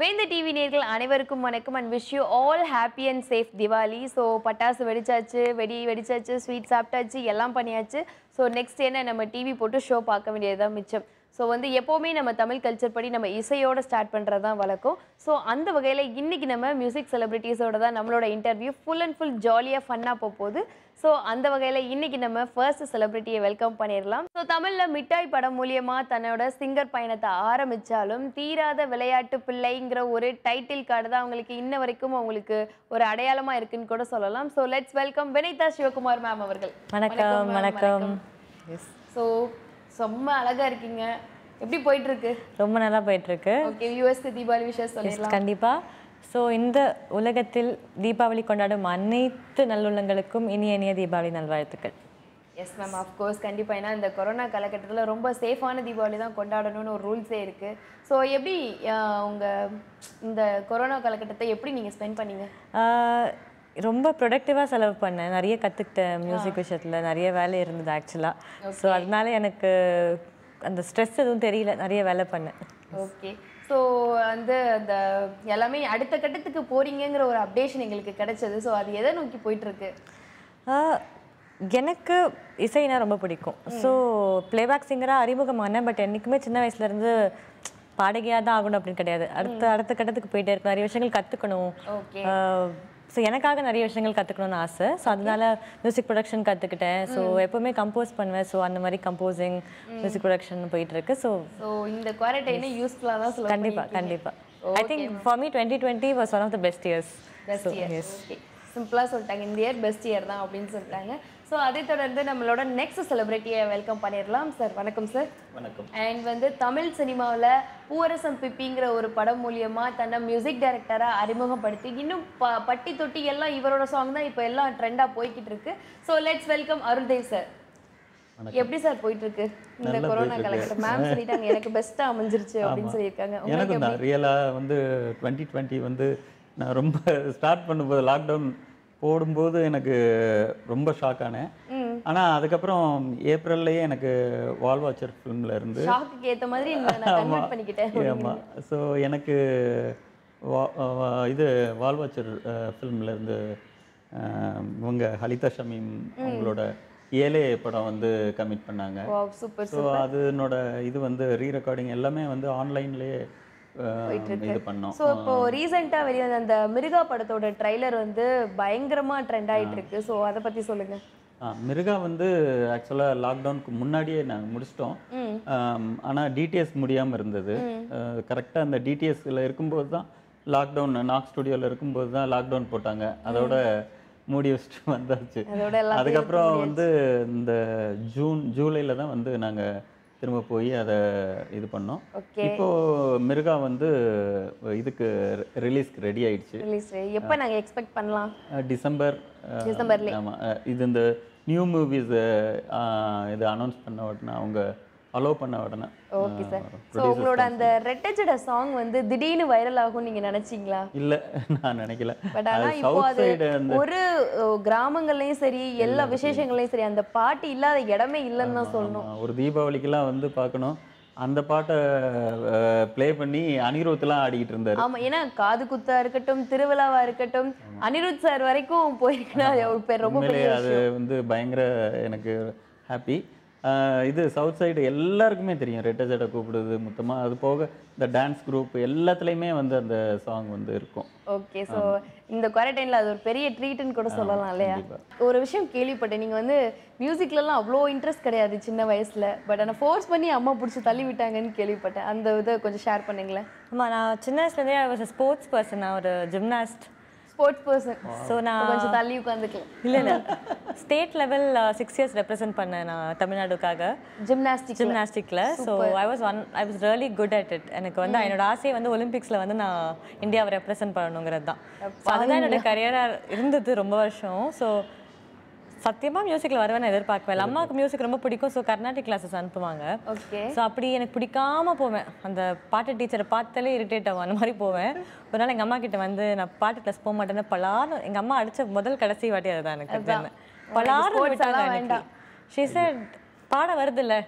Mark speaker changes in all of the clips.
Speaker 1: வேந்த TV நேர்கள் அனைவருக்கும் வணக்கம் and wish you all happy and safe Diwali so பட்டாசு வெடிச்சாச்சு வெடி வெடிச்சாச்சு ஸ்வீட் சாப்பிட்டாச்சு எல்லாம் பண்ணியாச்சு ஸோ நெக்ஸ்ட் என்ன நம்ம டிவி போட்டு ஷோ பார்க்க வேண்டியதுதான் மிச்சம் ஸோ வந்து எப்போவுமே நம்ம தமிழ் கல்ச்சர் படி நம்ம இசையோட ஸ்டார்ட் பண்ணுறது தான் வழக்கம் ஸோ அந்த வகையில் இன்னைக்கு நம்ம மியூசிக் செலிபிரிட்டிஸோட தான் நம்மளோட இன்டர்வியூ ஃபுல் அண்ட் ஃபுல் ஜாலியாக ஃபன்னாக போக போகுது ஸோ அந்த வகையில் இன்னைக்கு நம்ம ஃபர்ஸ்ட் செலிபிரிட்டியை வெல்கம் பண்ணிடலாம் ஸோ தமிழில் மிட்டாய் படம் மூலியமா தன்னோட சிங்கர் பயணத்தை ஆரம்பிச்சாலும் தீராத விளையாட்டு பிள்ளைங்கிற ஒரு டைட்டில் கார்டு தான் அவங்களுக்கு இன்ன வரைக்கும் அவங்களுக்கு ஒரு அடையாளமா இருக்குன்னு கூட சொல்லலாம் so let's welcome Vinitha Sivakumar ma'am அவர்கள்
Speaker 2: வணக்கம் வணக்கம்
Speaker 1: ஸோ செம்ம அழகா இருக்கீங்க எப்படி போயிட்டு இருக்கு
Speaker 2: ரொம்ப நல்லா போயிட்டு இருக்கு
Speaker 1: ஓகே யூஎஸ்க்கு தீபாவளி விஷயம் சொல்லிடலாம்
Speaker 2: கண்டிப்பா ஸோ இந்த உலகத்தில் தீபாவளி கொண்டாடும் அனைத்து நல்லுள்ளங்களுக்கும் இனிய இனிய தீபாவளி நல்வாழ்த்துக்கள்
Speaker 1: எஸ் மேம் அஃப்கோர்ஸ் கண்டிப்பாக ஏன்னா இந்த கொரோனா காலகட்டத்தில் ரொம்ப சேஃபான தீபாவளி தான் கொண்டாடணும்னு ஒரு ரூல்ஸே இருக்குது ஸோ எப்படி ஆஹ், உங்க இந்த கொரோனா காலகட்டத்தை எப்படி நீங்கள் ஸ்பெண்ட் பண்ணீங்க
Speaker 2: ஆஹ், ரொம்ப ப்ரொடக்டிவாக செலவு பண்ணேன் நிறைய கற்றுக்கிட்டேன் மியூசிக் விஷயத்தில் நிறைய வேலை இருந்தது ஆக்சுவலாக ஸோ அதனால எனக்கு அந்த ஸ்ட்ரெஸ் எதுவும் தெரியல நிறைய வேலை பண்ணேன்
Speaker 1: ஓகே ஸோ வந்து அந்த எல்லாமே அடுத்த கட்டத்துக்கு போறீங்கங்கிற ஒரு அப்டேஷன் எங்களுக்கு கிடைச்சது ஸோ அது எதை நோக்கி போயிட்டு இருக்கு
Speaker 2: ஆஹ், எனக்கு இசைனா ரொம்ப பிடிக்கும் ஸோ பிளேபேக் சிங்கராக அறிமுகமானேன் பட் என்றைக்குமே சின்ன வயசுலேருந்து பாடகியாக தான் ஆகணும் அப்படின்னு கிடையாது அடுத்த அடுத்த கட்டத்துக்கு போயிட்டே இருக்கு நிறைய விஷயங்கள் கற்றுக்கணும்
Speaker 1: ஓகே
Speaker 2: ஸோ எனக்காக நிறைய விஷயங்கள் கற்றுக்கணும்னு ஆசை ஸோ அதனால மியூசிக் ப்ரொடக்ஷன் கற்றுக்கிட்டேன் ஸோ எப்போவுமே கம்போஸ் பண்ணுவேன் ஸோ அந்த மாதிரி கம்போசிங் மியூசிக் ப்ரொடக்ஷன் போயிட்டு இருக்கு ஸோ
Speaker 1: ஸோ இந்த குவாரண்டைனை யூஸ்ஃபுல்லாக தான் சொல்ல
Speaker 2: கண்டிப்பாக கண்டிப்பாக I think for me twenty twenty was one of the best years
Speaker 1: best year okay சிம்பிளாக சொல்லிட்டாங்க இந்த இயர் பெஸ்ட் இயர் தான் அப்படின்னு சொல்லிட்டாங்க ஸோ அதை தொடர்ந்து நம்மளோட நெக்ஸ்ட் செலிபிரிட்டியை வெல்கம் பண்ணிடலாம் சார் வணக்கம் சார்
Speaker 3: வணக்கம்
Speaker 1: அண்ட் வந்து தமிழ் சினிமாவில் பூவரசம் பிப்பிங்கிற ஒரு படம் மூலியமா தன்னை மியூசிக் டைரக்டராக அறிமுகப்படுத்தி இன்னும் ப பட்டி தொட்டி எல்லாம் இவரோட சாங் தான் இப்போ எல்லாம் ட்ரெண்டாக போய்கிட்டு இருக்கு so let's welcome Aruldev sir எப்படி சார் போயிட்டு இருக்கு இந்த
Speaker 3: நல்லா
Speaker 1: கொரோனா
Speaker 3: போயிட்டு இருக்கு.
Speaker 1: காலகட்டம் மேம் சொல்லிட்டாங்க எனக்கு பெஸ்ட்டாக அமைஞ்சிருச்சு அப்படின்னு சொல்லியிருக்காங்க உங்களுக்கு
Speaker 3: எனக்கும் தான் ரியலாக வந்து டுவெண்ட்டி டுவெண்ட்டி வந்து நான் ரொம்ப ஸ்டார்ட் பண்ணும்போது லாக்டவுன் போடும்போது எனக்கு ரொம்ப ஷாக் ஆனேன் ஆனால் அதுக்கப்புறம் ஏப்ரல்லையே எனக்கு வால் வாச்சர் ஃபிலிமில் இருந்து
Speaker 1: ஷாக்குக்கு ஏற்ற மாதிரி நான் கன்வெர்ட் பண்ணிக்கிட்டேன்
Speaker 3: ஆமாம் ஸோ எனக்கு வா- வா- இது வால் வாச்சர் ஃபிலிமில் இருந்து அஹ், இவங்க ஹலிதா ஷமீம் அவங்களோட ஏலே படம் வந்து கமிட் பண்ணாங்க
Speaker 1: வாவ் சூப்பர்
Speaker 3: ஸோ அதனோட இது வந்து ரீ ரெக்கார்டிங் எல்லாமே வந்து ஆன்லைன்லேயே இது பண்ணோம்
Speaker 1: ஸோ இப்போ ரீசெண்டாக வெளியே வந்த அந்த மிருகா படத்தோட ட்ரைலர் வந்து பயங்கரமா ட்ரெண்ட் ஆயிட்டு இருக்கு ஸோ அதை பத்தி சொல்லுங்க
Speaker 3: ஆ, மிருகா வந்து ஆக்சுவலாக லாக்டவுனுக்கு முன்னாடியே நாங்கள் முடிச்சிட்டோம் ஆனால் டிடிஎஸ் முடியாமல் இருந்தது கரெக்டாக அந்த டிடிஎஸ்ல இருக்கும்போது தான் லாக்டவுன் நாக் ஸ்டுடியோவில் இருக்கும்போது தான் லாக்டவுன் போட்டாங்க அதோட மூடி வச்சுட்டு வந்தாச்சு
Speaker 1: அதோட எல்லாம்
Speaker 3: அதுக்கப்புறம் வந்து இந்த ஜூன் ஜூலையில் தான் வந்து நாங்கள் திரும்ப போய் அதை இது பண்ணோம்
Speaker 1: ஓகே
Speaker 3: இப்போ மிருகா வந்து இதுக்கு ரிலீஸ்க்கு ரெடி ஆயிடுச்சு
Speaker 1: ரிலீஸ் எப்போ நாங்க எக்ஸ்பெக்ட் பண்ணலாம்
Speaker 3: அஹ் டிசம்பர் அஹ்,
Speaker 1: டிசம்பர்லயே.
Speaker 3: ஆமா அஹ், இது இந்த நியூ மூவிஸ் இது அனௌன்ஸ் பண்ண உடனே அவங்க அலோவ் பண்ண உடனே
Speaker 1: ஓகே சார் ஸோ உங்களோட அந்த ரெட்டஜட சாங் வந்து திடீர்னு வைரல் ஆகும்னு நீங்க நினைச்சீங்களா
Speaker 3: இல்ல நான் நினைக்கல
Speaker 1: பட் ஆனா
Speaker 3: அது
Speaker 1: இப்போ
Speaker 3: சவுத்
Speaker 1: அது
Speaker 3: சைடு அந்த
Speaker 1: ஒரு அஹ், கிராமங்கள்லயும் சரி எல்லா விசேஷங்கள்லயும் சரி அந்த பாட்டு இல்லாத இடமே இல்லைன்னு தான் சொல்லணும்
Speaker 3: ஆமா, ஒரு தீபாவளிக்கெல்லாம் வந்து பார்க்கணும் அந்த பாட்டை ப்ளே பண்ணி அனிருத்லாம் ஆடிக்கிட்டு இருந்தாரு
Speaker 1: ஆமா ஏன்னா காது குத்தா இருக்கட்டும் திருவிழாவா இருக்கட்டும் அனிருத் சார் வரைக்கும் போயிருக்குன்னா அது ஒரு பேர் ரொம்ப பெரிய
Speaker 3: உண்மையிலேயே அது வந்து பயங்கர எனக்கு ஹாப்பி இது சவுத் சைடு எல்லாருக்குமே தெரியும் ரெட்ட ஜடை கூப்பிடுது மொத்தமாக அது போக இந்த டான்ஸ் குரூப் எல்லாத்துலேயுமே வந்து அந்த சாங் வந்து இருக்கும்
Speaker 1: ஓகே ஸோ இந்த குவாரண்டைனில் அது ஒரு பெரிய ட்ரீட்னு கூட சொல்லலாம் இல்லையா ஒரு விஷயம் கேள்விப்பட்டேன் நீங்கள் வந்து மியூசிக்லலாம் அவ்வளோ இன்ட்ரெஸ்ட் கிடையாது சின்ன வயசில் பட் ஆனால் ஃபோர்ஸ் பண்ணி அம்மா பிடிச்சி தள்ளி விட்டாங்கன்னு கேள்விப்பட்டேன் அந்த இதை கொஞ்சம் ஷேர் பண்ணுங்களேன்
Speaker 2: ஆமாம் நான் சின்ன வயசுலேருந்தே ஐ வாஸ் ஸ்போர்ட்ஸ் பர்சன் நான் ஒரு ஜிம்னாஸ்ட்
Speaker 1: ஸ்போர்ட்ஸ் பர்சன்
Speaker 2: ஸோ நான்
Speaker 1: கொஞ்சம் தள்ளி உட்காந்துக்கலாம்
Speaker 2: இல்லை இல்லை state level six years represent பண்ணேன் நான் தமிழ்நாடுக்காக
Speaker 1: ஜிம்னாஸ்டிக்
Speaker 2: ஜிம்னாஸ்டிக்ல so I was one I was really good at it எனக்கு வந்து என்னோட ஆசையை வந்து ஒலிம்பிக்ஸில் வந்து நான் இந்தியாவை ரெப்ரசென்ட் பண்ணணுங்கிறது தான் ஸோ அதுதான் என்னோட கரியராக இருந்தது ரொம்ப வருஷம் ஸோ சத்தியமாக மியூசிக்கில் வருவேன் நான் எதிர்பார்க்கவே இல்லை அம்மாவுக்கு மியூசிக் ரொம்ப பிடிக்கும் ஸோ கர்நாடிக் கிளாஸஸ் அனுப்புவாங்க
Speaker 1: ஓகே
Speaker 2: ஸோ அப்படி எனக்கு பிடிக்காம போவேன் அந்த பாட்டு டீச்சரை பார்த்தாலே இரிட்டேட் ஆகும் அந்த மாதிரி போவேன் ஒரு நாள் எங்கள் அம்மா கிட்ட வந்து நான் பாட்டு கிளாஸ் போக மாட்டேன்னு பலாரும் எங்கள் அம்மா அடிச்ச முதல் கடைசி வாட்டி அதுதான் எனக்கு தெரிஞ்சு. பலாரும்
Speaker 1: sports
Speaker 2: விட்டாங்க
Speaker 1: எல்லாம்
Speaker 2: அன்னைக்கு.
Speaker 1: வேண்டாம்.
Speaker 2: She said பாட வருதுல்ல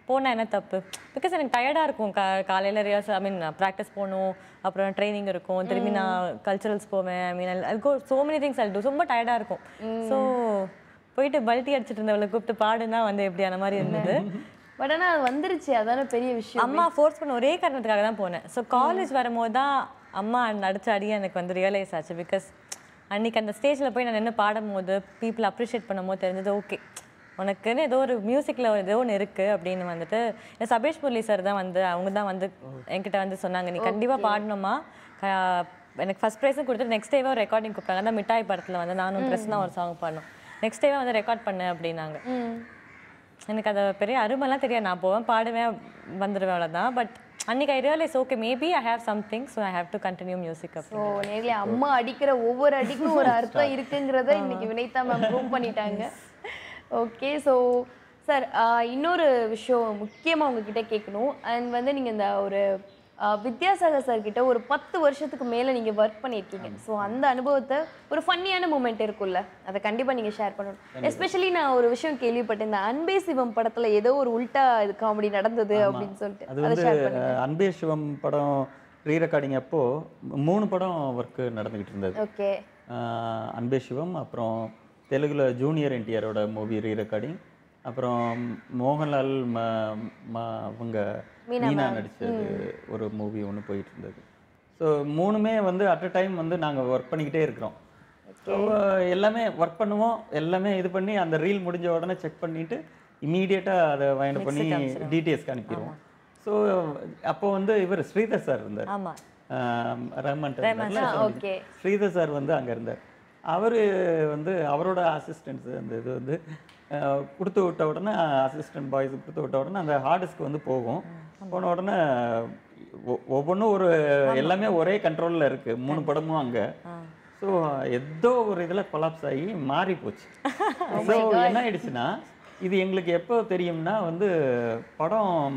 Speaker 2: போனால் என்ன தப்பு பிகாஸ் எனக்கு டயர்டாக இருக்கும் கா காலையில் ரியாஸ் ஐ மீன் ப்ராக்டிஸ் போகணும் அப்புறம் ட்ரைனிங் இருக்கும் திரும்பி நான் கல்ச்சுரல்ஸ் போவேன் I mean I go so many things அல் டூ ரொம்ப டயர்டாக இருக்கும் ஸோ போயிட்டு பல்ட்டி அடிச்சிட்டு இருந்தவளை கூப்பிட்டு பாடுனா வந்து எப்படியான மாதிரி இருந்தது
Speaker 1: பட் ஆனா அது வந்துருச்சு அதான பெரிய விஷயம்
Speaker 2: அம்மா ஃபோர்ஸ் பண்ண ஒரே காரணத்துக்காக தான் போனேன் ஸோ காலேஜ் வரும்போது தான் அம்மா நடிச்ச அடி எனக்கு வந்து ரியலைஸ் ஆச்சு பிகாஸ் அன்னைக்கு அந்த ஸ்டேஜில் போய் நான் நின்று பாடும்போது பீப்புள் அப்ரிஷியேட் பண்ணும்போது தெரிஞ்சது ஓகே உனக்குன்னு ஏதோ ஒரு மியூசிக்கில் ஏதோ ஒன்று இருக்குது அப்படின்னு வந்துட்டு இந்த சபேஷ் முரளி சார் தான் வந்து அவங்க தான் வந்து என்கிட்ட வந்து சொன்னாங்க நீ கண்டிப்பாக பாடணுமா க- எனக்கு ஃபஸ்ட் ப்ரைஸும் கொடுத்துட்டு நெக்ஸ்ட் டேவே ஒரு ரெக்கார்டிங் கூப்பிட்டாங்க அந்த மிட்டாய் படத்தில் வந்து நானும் ட்ரெஸ்னா ஒரு சாங் பாடணும் நெக்ஸ்ட் டேவே வந்து ரெக்கார்ட் பண்ணு அப்படின்னாங்க எனக்கு அது பெரிய அருமைலாம் தெரியாது நான் போவேன் பாடுவேன் வந்துடுவேன் அவ்வளோதான் பட் அன்னைக்கு I realise okay maybe I have something so I have to continue music அப்போ
Speaker 1: ஸோ நேர்ல அம்மா அடிக்கிற ஒவ்வொரு அடிக்கும் ஒரு அர்த்தம் இருக்குங்கிறத இன்னைக்கு வினைத்தா மேம் ப்ரூவ் பண்ணிட்டாங்க ஓகே ஸோ சார் இன்னொரு விஷயம் முக்கியமாக உங்ககிட்ட கேட்கணும் அண்ட் வந்து நீங்கள் இந்த ஒரு ஆஹ், வித்யாசாகர் சார் கிட்ட ஒரு பத்து வருஷத்துக்கு மேலே நீங்கள் ஒர்க் பண்ணியிருக்கீங்க ஸோ அந்த அனுபவத்தை ஒரு ஃபன்னியான மூமெண்ட் இருக்கும்ல அதை கண்டிப்பாக நீங்கள் ஷேர் பண்ணணும் எஸ்பெஷலி நான் ஒரு விஷயம் கேள்விப்பட்டேன் இந்த அன்பே சிவம் படத்தில் ஏதோ ஒரு உல்டா இது காமெடி நடந்தது அப்படின்னு சொல்லிட்டு
Speaker 3: அது
Speaker 1: அதை
Speaker 3: வந்து
Speaker 1: ஷேர் பண்ணுங்க
Speaker 3: அஹ், அன்பே சிவம் படம் ரீ ரெக்கார்டிங் அப்போ மூணு படம் ஒர்க்கு நடந்துக்கிட்டு இருந்தது
Speaker 1: ஓகே
Speaker 3: ஆஹ் அன்பே சிவம் அப்புறம் தெலுங்குல ஜூனியர் என்டிஆரோட மூவி ரீ ரெக்கார்டிங் அப்புறம் மோகன்லால் ம ம அவங்க மீனா நடிச்சது ஒரு மூவி ஒன்று போயிட்டு இருந்தது ஸோ மூணுமே வந்து அட் அ டைம் வந்து நாங்கள் ஒர்க் பண்ணிக்கிட்டே இருக்கிறோம் ஸோ எல்லாமே ஒர்க் பண்ணுவோம் எல்லாமே இது பண்ணி அந்த ரீல் முடிஞ்ச உடனே செக் பண்ணிட்டு இமீடியட்டாக அதை வாங்கிட்டு பண்ணி டிடிஎஸ்க்கு அனுப்பிடுவோம் ஸோ அப்போ வந்து இவர் ஸ்ரீதர் சார் இருந்தார்
Speaker 2: ஆமாம்
Speaker 3: ஆம், ரஹ்மான் இருந்தார்ல,
Speaker 1: ஓகே
Speaker 3: ஸ்ரீதர் சார் வந்து அங்கே இருந்தார் அவர் வந்து அவரோட அசிஸ்டன்ஸ் அந்த இது வந்து அஹ், கொடுத்து விட்ட உடனே அசிஸ்டன்ட் பாய்ஸ் கொடுத்து விட்ட உடனே அந்த ஹார்டிஸ்க்கு வந்து போகும் போன உடனே ஒ- ஒவ்வொன்றும் ஒரு எல்லாமே ஒரே கண்ட்ரோலில் இருக்குது மூணு படமும் அங்கே ஸோ ஏதோ ஒரு இதில் கொலாப்ஸ் ஆகி மாறி போச்சு ஸோ என்ன ஆயிடுச்சுன்னா இது எங்களுக்கு எப்போ தெரியும்னா வந்து படம்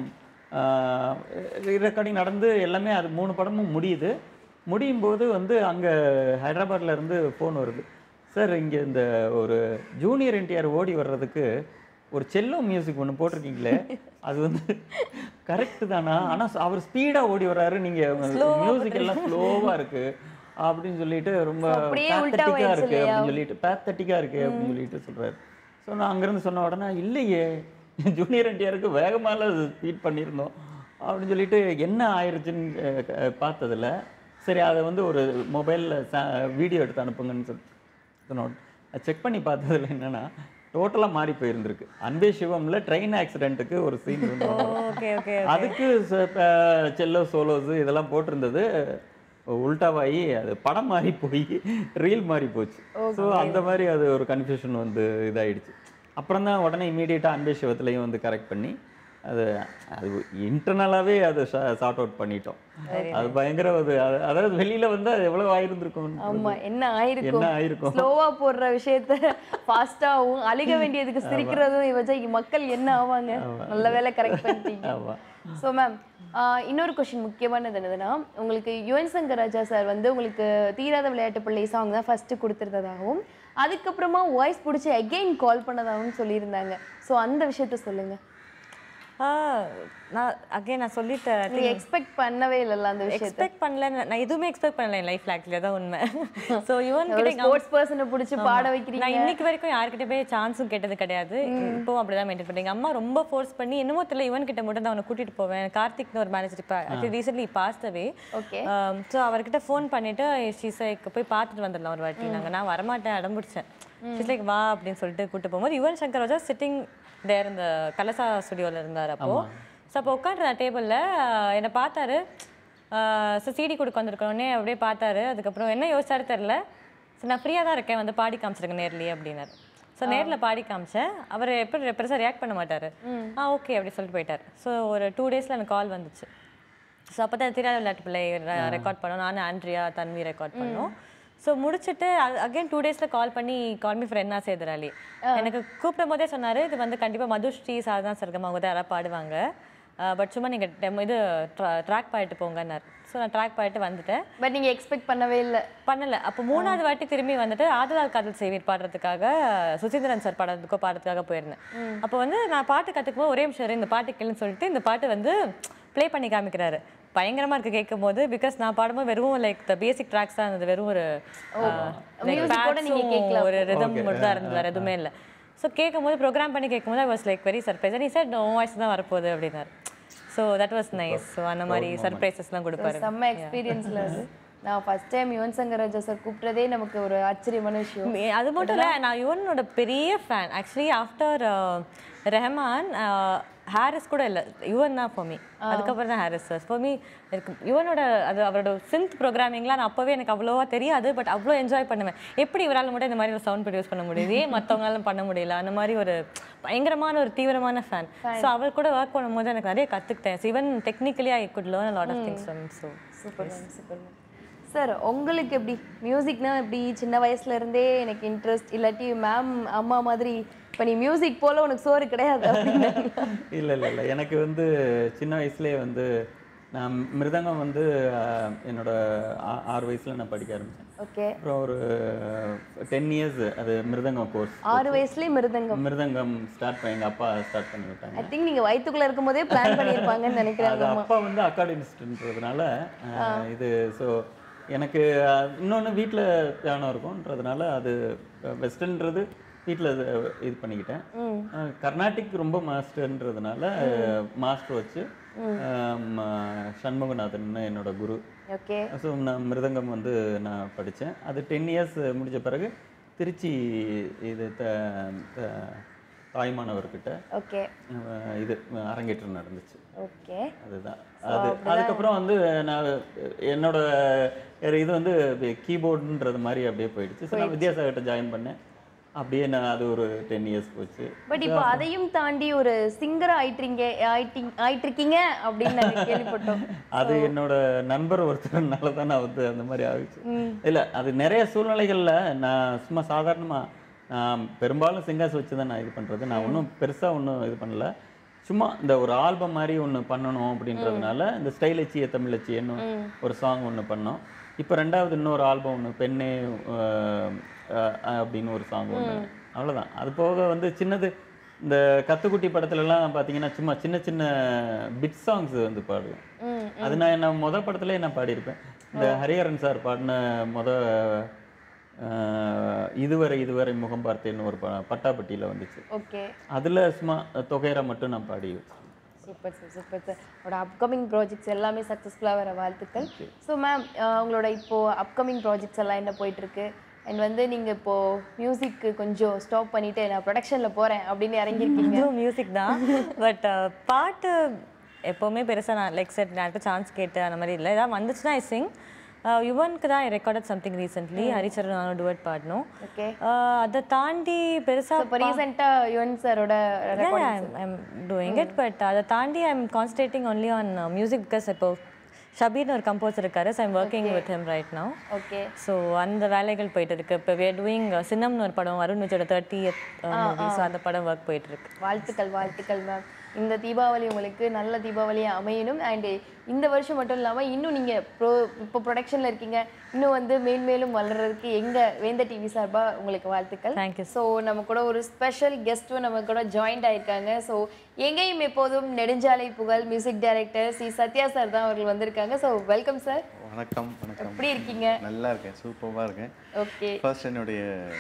Speaker 3: ரெக்கார்டிங் நடந்து எல்லாமே அது மூணு படமும் முடியுது முடியும் போது வந்து அங்கே ஹைதராபாத்ல இருந்து ஃபோன் வருது சார் இங்கே இந்த ஒரு ஜூனியர் என்டிஆர் ஓடி வர்றதுக்கு ஒரு செல்லோ மியூசிக் ஒன்று போட்டிருக்கீங்களே அது வந்து கரெக்டு தானா ஆனால் அவர் ஸ்பீடாக ஓடி வர்றாரு நீங்கள் மியூசிக் எல்லாம் ஸ்லோவாக இருக்கு அப்படின்னு சொல்லிட்டு ரொம்ப
Speaker 1: அப்படியே உல்டா
Speaker 3: பேத்தட்டிக்காக
Speaker 1: ஆயிடுச்சு
Speaker 3: இருக்கு
Speaker 1: இல்லையா?
Speaker 3: அப்படின்னு சொல்லிட்டு பேத்தட்டிக்காக இருக்கு அப்படின்னு சொல்லிட்டு சொல்றாரு ஸோ நான் அங்கேருந்து சொன்ன உடனே இல்லையே ஜூனியர் என்டிஆருக்கு வேகமால ஸ்பீட் பண்ணியிருந்தோம் அப்படின்னு சொல்லிட்டு என்ன ஆயிருச்சுன்னு அஹ், க- பார்த்ததுல சரி அதை வந்து ஒரு மொபைலில் வீடியோ எடுத்து அனுப்புங்கன்னு சொல்லி சொன்னோம் செக் பண்ணி பார்த்ததுல என்னன்னா டோட்டலாக மாறி போயிருந்திருக்கு அன்பே சிவம்ல ட்ரெயின் ஆக்சிடென்ட்டுக்கு ஒரு சீன் இருந்தோம்
Speaker 2: ஓகே ஓகே
Speaker 3: அதுக்கு ச- ப- செல்லோ சோலோஸ் இதெல்லாம் போட்டிருந்தது உல்டாவாகி அது படம் மாறி போய் ரீல் மாறி போச்சு ஸோ அந்த மாதிரி அது ஒரு கன்ஃபியூஷன் வந்து இதாயிடுச்சு அப்புறம் தான் உடனே இமீடியட்டாக அன்பே சிவத்துலையும் வந்து கரெக்ட் பண்ணி அது அது இன்டர்னலாகவே அதை சார்ட் அவுட் பண்ணிட்டோம் அது பயங்கர ஒரு அது- அதாவது வெளியில வந்து அது எவ்வளவு ஆயிருந்திருக்கும்
Speaker 1: ஆமா என்ன ஆயிருக்கும்
Speaker 3: என்ன ஆயிருக்கும்
Speaker 1: ஸ்லோவா போடுற விஷயத்த ஃபாஸ்டாவும் அழுக வேண்டியதுக்கு சிரிக்கிறதும் இவச்சா மக்கள் என்ன ஆவாங்க நல்ல வேலை கரெக்ட் பண்ணிட்டீங்க
Speaker 3: ஆமா
Speaker 1: ஸோ மேம் இன்னொரு கொஷின் முக்கியமானது என்னதுன்னா உங்களுக்கு யுவன் சங்கர் ராஜா சார் வந்து உங்களுக்கு தீராத விளையாட்டு பிள்ளை சாங் தான் ஃபஸ்ட்டு கொடுத்துருந்ததாகவும் அதுக்கப்புறமா வாய்ஸ் பிடிச்சி அகெயின் கால் பண்ணதாகவும் சொல்லியிருந்தாங்க ஸோ அந்த விஷயத்த சொல்லுங்க
Speaker 2: ஆ நான் அகைன் நான் சொல்லிட்டேன்
Speaker 1: நீங்க எக்ஸ்பெக்ட் பண்ணவே இல்லைல்ல அந்த விஷயத்த
Speaker 2: எக்ஸ்பெக்ட் பண்ணல நான் எதுவுமே எக்ஸ்பெக்ட் பண்ணல என் லைஃப்ல ஆக்சுவலி தான் உண்மை ஸோ யுவன்
Speaker 1: ஒரு
Speaker 2: கிட்ட எங்க
Speaker 1: ஸ்போர்ட்ஸ் பர்சனை பிடிச்சி பாட வைக்கிறீங்க
Speaker 2: நான் இன்னைக்கு வரைக்கும் யார்கிட்ட போய் சான்ஸும் கேட்டது கிடையாது இப்போவும் அப்படிதான் மெயின்டைன் பண்ணீங்க அம்மா ரொம்ப ஃபோர்ஸ் பண்ணி என்னமோ தெரியல யுவன் கிட்ட மட்டும் தான் அவனை கூட்டிட்டு போவேன் கார்த்திக்னு ஒரு மேனேஜர் இப்போ actually recently passed away
Speaker 1: okay
Speaker 2: so அவர்கிட்ட ஃபோன் பண்ணிட்டு ஷீசைக்கு போய் பார்த்துட்டு வந்துடலாம் ஒரு வாட்டி நாங்கள் நான் வரமாட்டேன் அடம் பிடிச்சேன் ஷீஸ் லைக் வா அப்படின்னு சொல்லிட்டு கூட்டு போகும்போது யுவன் சங்கர் ராஜா சிட்டிங் தேர் இந்த கலசா ஸ்டுடியோவில் இருந்தார் அப்போ ஸோ அப்போ உட்காந்துருந்தேன் டேபிளில் என்னை பார்த்தாரு ஸோ சிடி கொடுக்க வந்திருக்கோன்னே அப்படியே பார்த்தாரு அதுக்கப்புறம் என்ன யோசிச்சாரு தெரில ஸோ நான் ஃப்ரீயாக தான் இருக்கேன் வந்து பாடி காமிச்சிருக்கேன் நேர்லயே அப்படின்னாரு ஸோ நேரில் பாடி காமிச்சேன் அவர் எப்படி பெருசாக ரியாக்ட் பண்ண மாட்டார் ஆ ஓகே அப்படி சொல்லிட்டு போயிட்டார் ஸோ ஒரு டூ டேஸில் எனக்கு கால் வந்துச்சு ஸோ அப்போ தான் திராத விளையாட்டு பிள்ளை ரெக்கார்ட் பண்ணோம் நானும் ஆண்ட்ரியா தன்வி ரெக்கார்ட் பண்ணோம் ஸோ முடிச்சுட்டு அகைன் டூ டேஸில் கால் பண்ணி கால் மீ ஃப்ரெண்ட் தான் சேதுராலி எனக்கு கூப்பிடும் போதே சொன்னார் இது வந்து கண்டிப்பாக மதுஸ்ரீ சாதனா சர்க்கம் அவங்க தான் யாராவது பாடுவாங்க பட் சும்மா நீங்கள் டெம் இது ட்ராக் பாயிட்டு போங்கன்னார் ஸோ நான் ட்ராக் பாயிட்டு வந்துட்டேன்
Speaker 1: பட் நீங்க எக்ஸ்பெக்ட் பண்ணவே இல்லை
Speaker 2: பண்ணல அப்போ மூணாவது வாட்டி திரும்பி வந்துட்டு ஆதலால் காதல் செய்வீர் பாடுறதுக்காக சுசீந்திரன் சார் பாடுறதுக்கோ பாடுறதுக்காக போயிருந்தேன் அப்போ வந்து நான் பாட்டு கற்றுக்கும் போது ஒரே நிமிஷம் இரு, இந்த பாட்டு கேளுன்னு சொல்லிட்டு இந்த பாட்டு வந்து ப்ளே பண்ணி காமிக்கிறாரு பயங்கரமா இருக்கு கேட்கும் போது பிகாஸ் நான் பாடும்போது வெறும் லைக் த பேசிக் ட்ராக்ஸ் தான் இருந்தது வெறும் ஒரு like
Speaker 1: Music கூட நீங்க
Speaker 2: pads-உம்
Speaker 1: கேட்கல
Speaker 2: ஒரு ரிதம் மட்டும் தான் இருந்தது வேற எதுவுமே இல்லை ஸோ கேட்கும் போது ப்ரோக்ராம் பண்ணி கேட்கும் போது I was like very surprise நீ சார் உன் வாய்ஸ் தான் வரப்போகுது அப்படின்னாரு so that was nice so அந்த மாதிரி சர்ப்ரைசஸ்லாம் கொடுப்பாரு
Speaker 1: செம்ம எக்ஸ்பீரியன்ஸ்ல அது நான் first time Yuvan Shankar Raja sir கூப்பிட்டதே நமக்கு ஒரு ஆச்சரியமான விஷயம்
Speaker 2: மே- அது மட்டும் இல்லை நான் யுவனோட பெரிய fan actually after Rahman Harris கூட இல்லை யுவன் தான் ஃபார் மீ அதுக்கப்புறம் தான் ஹாரிஸ் சார் ஃபார் மீ எனக்கு யுவனோட அது அவரோட சிந்த் ப்ரோக்ராமிங்லாம் நான் அப்போவே எனக்கு அவ்வளோவா தெரியாது பட் அவ்வளோ என்ஜாய் பண்ணுவேன் எப்படி இவரால் மட்டும் இந்த மாதிரி ஒரு சவுண்ட் ப்ரொடியூஸ் பண்ண முடியுது ஏன் மற்றவங்களால பண்ண முடியல அந்த மாதிரி ஒரு பயங்கரமான ஒரு தீவிரமான ஃபேன் ஸோ அவர் கூட ஒர்க் பண்ணும்போது எனக்கு நிறைய கற்றுக்கிட்டேன் even technically I could learn lot of things from so
Speaker 1: super ma'am super ma'am sir உங்களுக்கு எப்படி மியூசிக்னா எப்படி சின்ன வயசுல இருந்தே எனக்கு இன்ட்ரெஸ்ட் இல்லாட்டி மேம் அம்மா மாதிரி இப்போ நீ மியூசிக் போல உனக்கு சோறு கிடையாது அப்படின்னு
Speaker 3: இல்லை இல்லை இல்லை எனக்கு வந்து சின்ன வயசுலேயே வந்து நான் மிருதங்கம் வந்து ஆஹ், என்னோட ஆ- ஆறு வயசுல நான் படிக்க ஆரம்பித்தேன்
Speaker 1: ஓகே
Speaker 3: அப்புறம் ஒரு டென் இயர்ஸ் அது மிருதங்கம் கோர்ஸ்
Speaker 1: ஆறு வயசுலயே மிருதங்கம்
Speaker 3: மிருதங்கம் ஸ்டார்ட் பண்ணி எங்கள் அப்பா ஸ்டார்ட் பண்ணி விட்டாங்க
Speaker 1: ஐ திங்க் நீங்க வயித்துக்குள்ள இருக்கும்போதே பிளான் பண்ணியிருப்பாங்கன்னு நினைக்கிறேன்
Speaker 3: அது அப்பா வந்து அக்காடமிஸ்ட்ன்றதுனால இது ஸோ எனக்கு அஹ், இன்னொன்னு வீட்டில் பியானோ இருக்கும்ன்றதுனால அது வெஸ்டர்ன்றது வீட்டில் இது பண்ணிக்கிட்டேன் அஹ், கர்நாடிக் ரொம்ப மாஸ்டர்ன்றதுனால மாஸ்டர் வச்சு அஹ், ம- சண்முகநாதன் என்னோட குரு
Speaker 1: ஓகே
Speaker 3: ஸோ நான் மிருதங்கம் வந்து நான் படித்தேன் அது டென் இயர்ஸ் முடிஞ்ச பிறகு திருச்சி இது த த- தாய்மானவர்கிட்ட
Speaker 1: ஓகே
Speaker 3: அஹ், இது அரங்கேற்றம் நடந்துச்சு
Speaker 1: ஓகே
Speaker 3: அதுதான் அது அதுக்கப்புறம் வந்து நான் என்னோட இது வந்து கீபோர்டுன்றது மாதிரி அப்படியே போயிடுச்சு ஸோ நான் வித்யாசாகர்கிட்ட ஜாயின் பண்ணேன் அப்படியே நான் அது ஒரு டென் இயர்ஸ் போச்சு
Speaker 1: பட் இப்போ அதையும் தாண்டி ஒரு சிங்கர் ஆயிட்டீங்க ஆயிட்டிங் ஆயிட்டிருக்கீங்க அப்படின்னு நாங்க கேள்விப்பட்டோம்
Speaker 3: அது என்னோட நண்பர் ஒருத்தர்னால தான் நான் வந்து அந்த மாதிரி ஆகிச்சு இல்லை அது நிறைய சூழ்நிலைகளில் நான் சும்மா சாதாரணமாக நான் பெரும்பாலும் சிங்கர்ஸ் வச்சு தான் நான் இது பண்ணுறது நான் ஒன்றும் பெருசாக ஒன்றும் இது பண்ணல சும்மா இந்த ஒரு ஆல்பம் மாதிரி ஒன்று பண்ணணும் அப்படின்றதுனால இந்த ஸ்டைலச்சிய தமிழச்சியன்னு ஒரு சாங் ஒன்று பண்ணோம் இப்போ ரெண்டாவது இன்னொரு ஆல்பம் ஒன்று பெண்ணே அஹ், அஹ், அப்படின்னு ஒரு சாங் ஒன்று அவ்வளோதான் அது போக வந்து சின்னது இந்த கத்துக்குட்டி படத்துலலாம் பார்த்தீங்கன்னா சும்மா சின்ன சின்ன பிட் சாங்ஸ் வந்து பாடுவேன்
Speaker 1: ம்
Speaker 3: அது நான் என்ன முத படத்துலயே நான் பாடியிருப்பேன் இந்த ஹரிஹரன் சார் பாடின முத அஹ், இதுவரை இதுவரை முகம் பார்த்தேன்னு ஒரு ப- பட்டாப்பட்டியில வந்துச்சு
Speaker 1: ஓகே
Speaker 3: அதுல சும்மா தொகையரா மட்டும் நான் பாடி வச்சேன்.
Speaker 1: சூப்பர் சார் சூப்பர் சார் உங்களோட அப்கமிங் ப்ராஜெக்ட்ஸ் எல்லாமே சக்ஸஸ்ஃபுல்லாக வர வாழ்த்துக்கள் ஸோ மேம் உங்களோட இப்போ அப்கமிங் ப்ராஜெக்ட்ஸ் எல்லாம் என்ன போயிட்டு இருக்கு அண்ட் வந்து நீங்க இப்போ மியூசிக்கு கொஞ்சம் ஸ்டாப் பண்ணிட்டு நான் ப்ரொடக்ஷன்ல போறேன் அப்படின்னு இறங்கியிருக்கீங்க
Speaker 2: இதுவும் மியூசிக் தான் பட் பாட்டு எப்போவுமே பெருசாக நான் லைக் செட் நான் சான்ஸ் கேட்டு அந்த மாதிரி இல்லை ஏதாவது வந்துச்சுன்னா ஐ சிங் யுவனுக்கு தான் ரெக்கார்டட் சம்திங் ரீசென்ட்லி ஹரிச்சரன் நானும் டுவெட் பாடணும்
Speaker 1: ஓகே
Speaker 2: Uh, அதை தாண்டி பெருசாக
Speaker 1: இப்போ ரீசெண்டாக யுவன் சாரோட
Speaker 2: ஐம் டூயிங் இட் பட் அதை தாண்டி I'm concentrating only on music because இப்போ ஷபீர்னு ஒரு கம்போசர் இருக்காரு so I'm working with him right now
Speaker 1: okay
Speaker 2: so அந்த வேலைகள் போயிட்டு இருக்கு இப்போ வேர் டூயிங் சின்னம்னு ஒரு படம் அருண் விஜயோட தேர்ட்டி மூவி ஸோ அந்த படம் ஒர்க் போயிட்டு இருக்கு
Speaker 1: வாழ்த்துக்கள் வாழ்த்துக்கள் மேம் இந்த தீபாவளி உங்களுக்கு நல்ல தீபாவளியா அமையணும் அண்ட் இந்த வருஷம் மட்டும் இல்லாமல் இன்னும் நீங்கள் ப்ரோ இப்போ ப்ரொடக்ஷனில் இருக்கீங்க இன்னும் வந்து மேன்மேலும் வளர்றதுக்கு எங்கள் வேந்த டிவி சார்பாக உங்களுக்கு வாழ்த்துக்கள்
Speaker 2: Thank you.
Speaker 1: ஸோ நம்ம கூட ஒரு ஸ்பெஷல் கெஸ்ட்டும் நம்ம கூட ஜாயின்ட் ஆயிருக்காங்க ஸோ எங்கேயும் எப்போதும் நெடுஞ்சாலை புகழ் music director C Sathya sir தான் அவர்கள் வந்திருக்காங்க ஸோ வெல்கம் சார்
Speaker 4: வணக்கம் வணக்கம்
Speaker 1: எப்படி இருக்கீங்க
Speaker 4: நல்லா இருக்கேன் சூப்பராக இருக்கேன்
Speaker 1: ஓகே
Speaker 4: ஃபர்ஸ்ட் என்னுடைய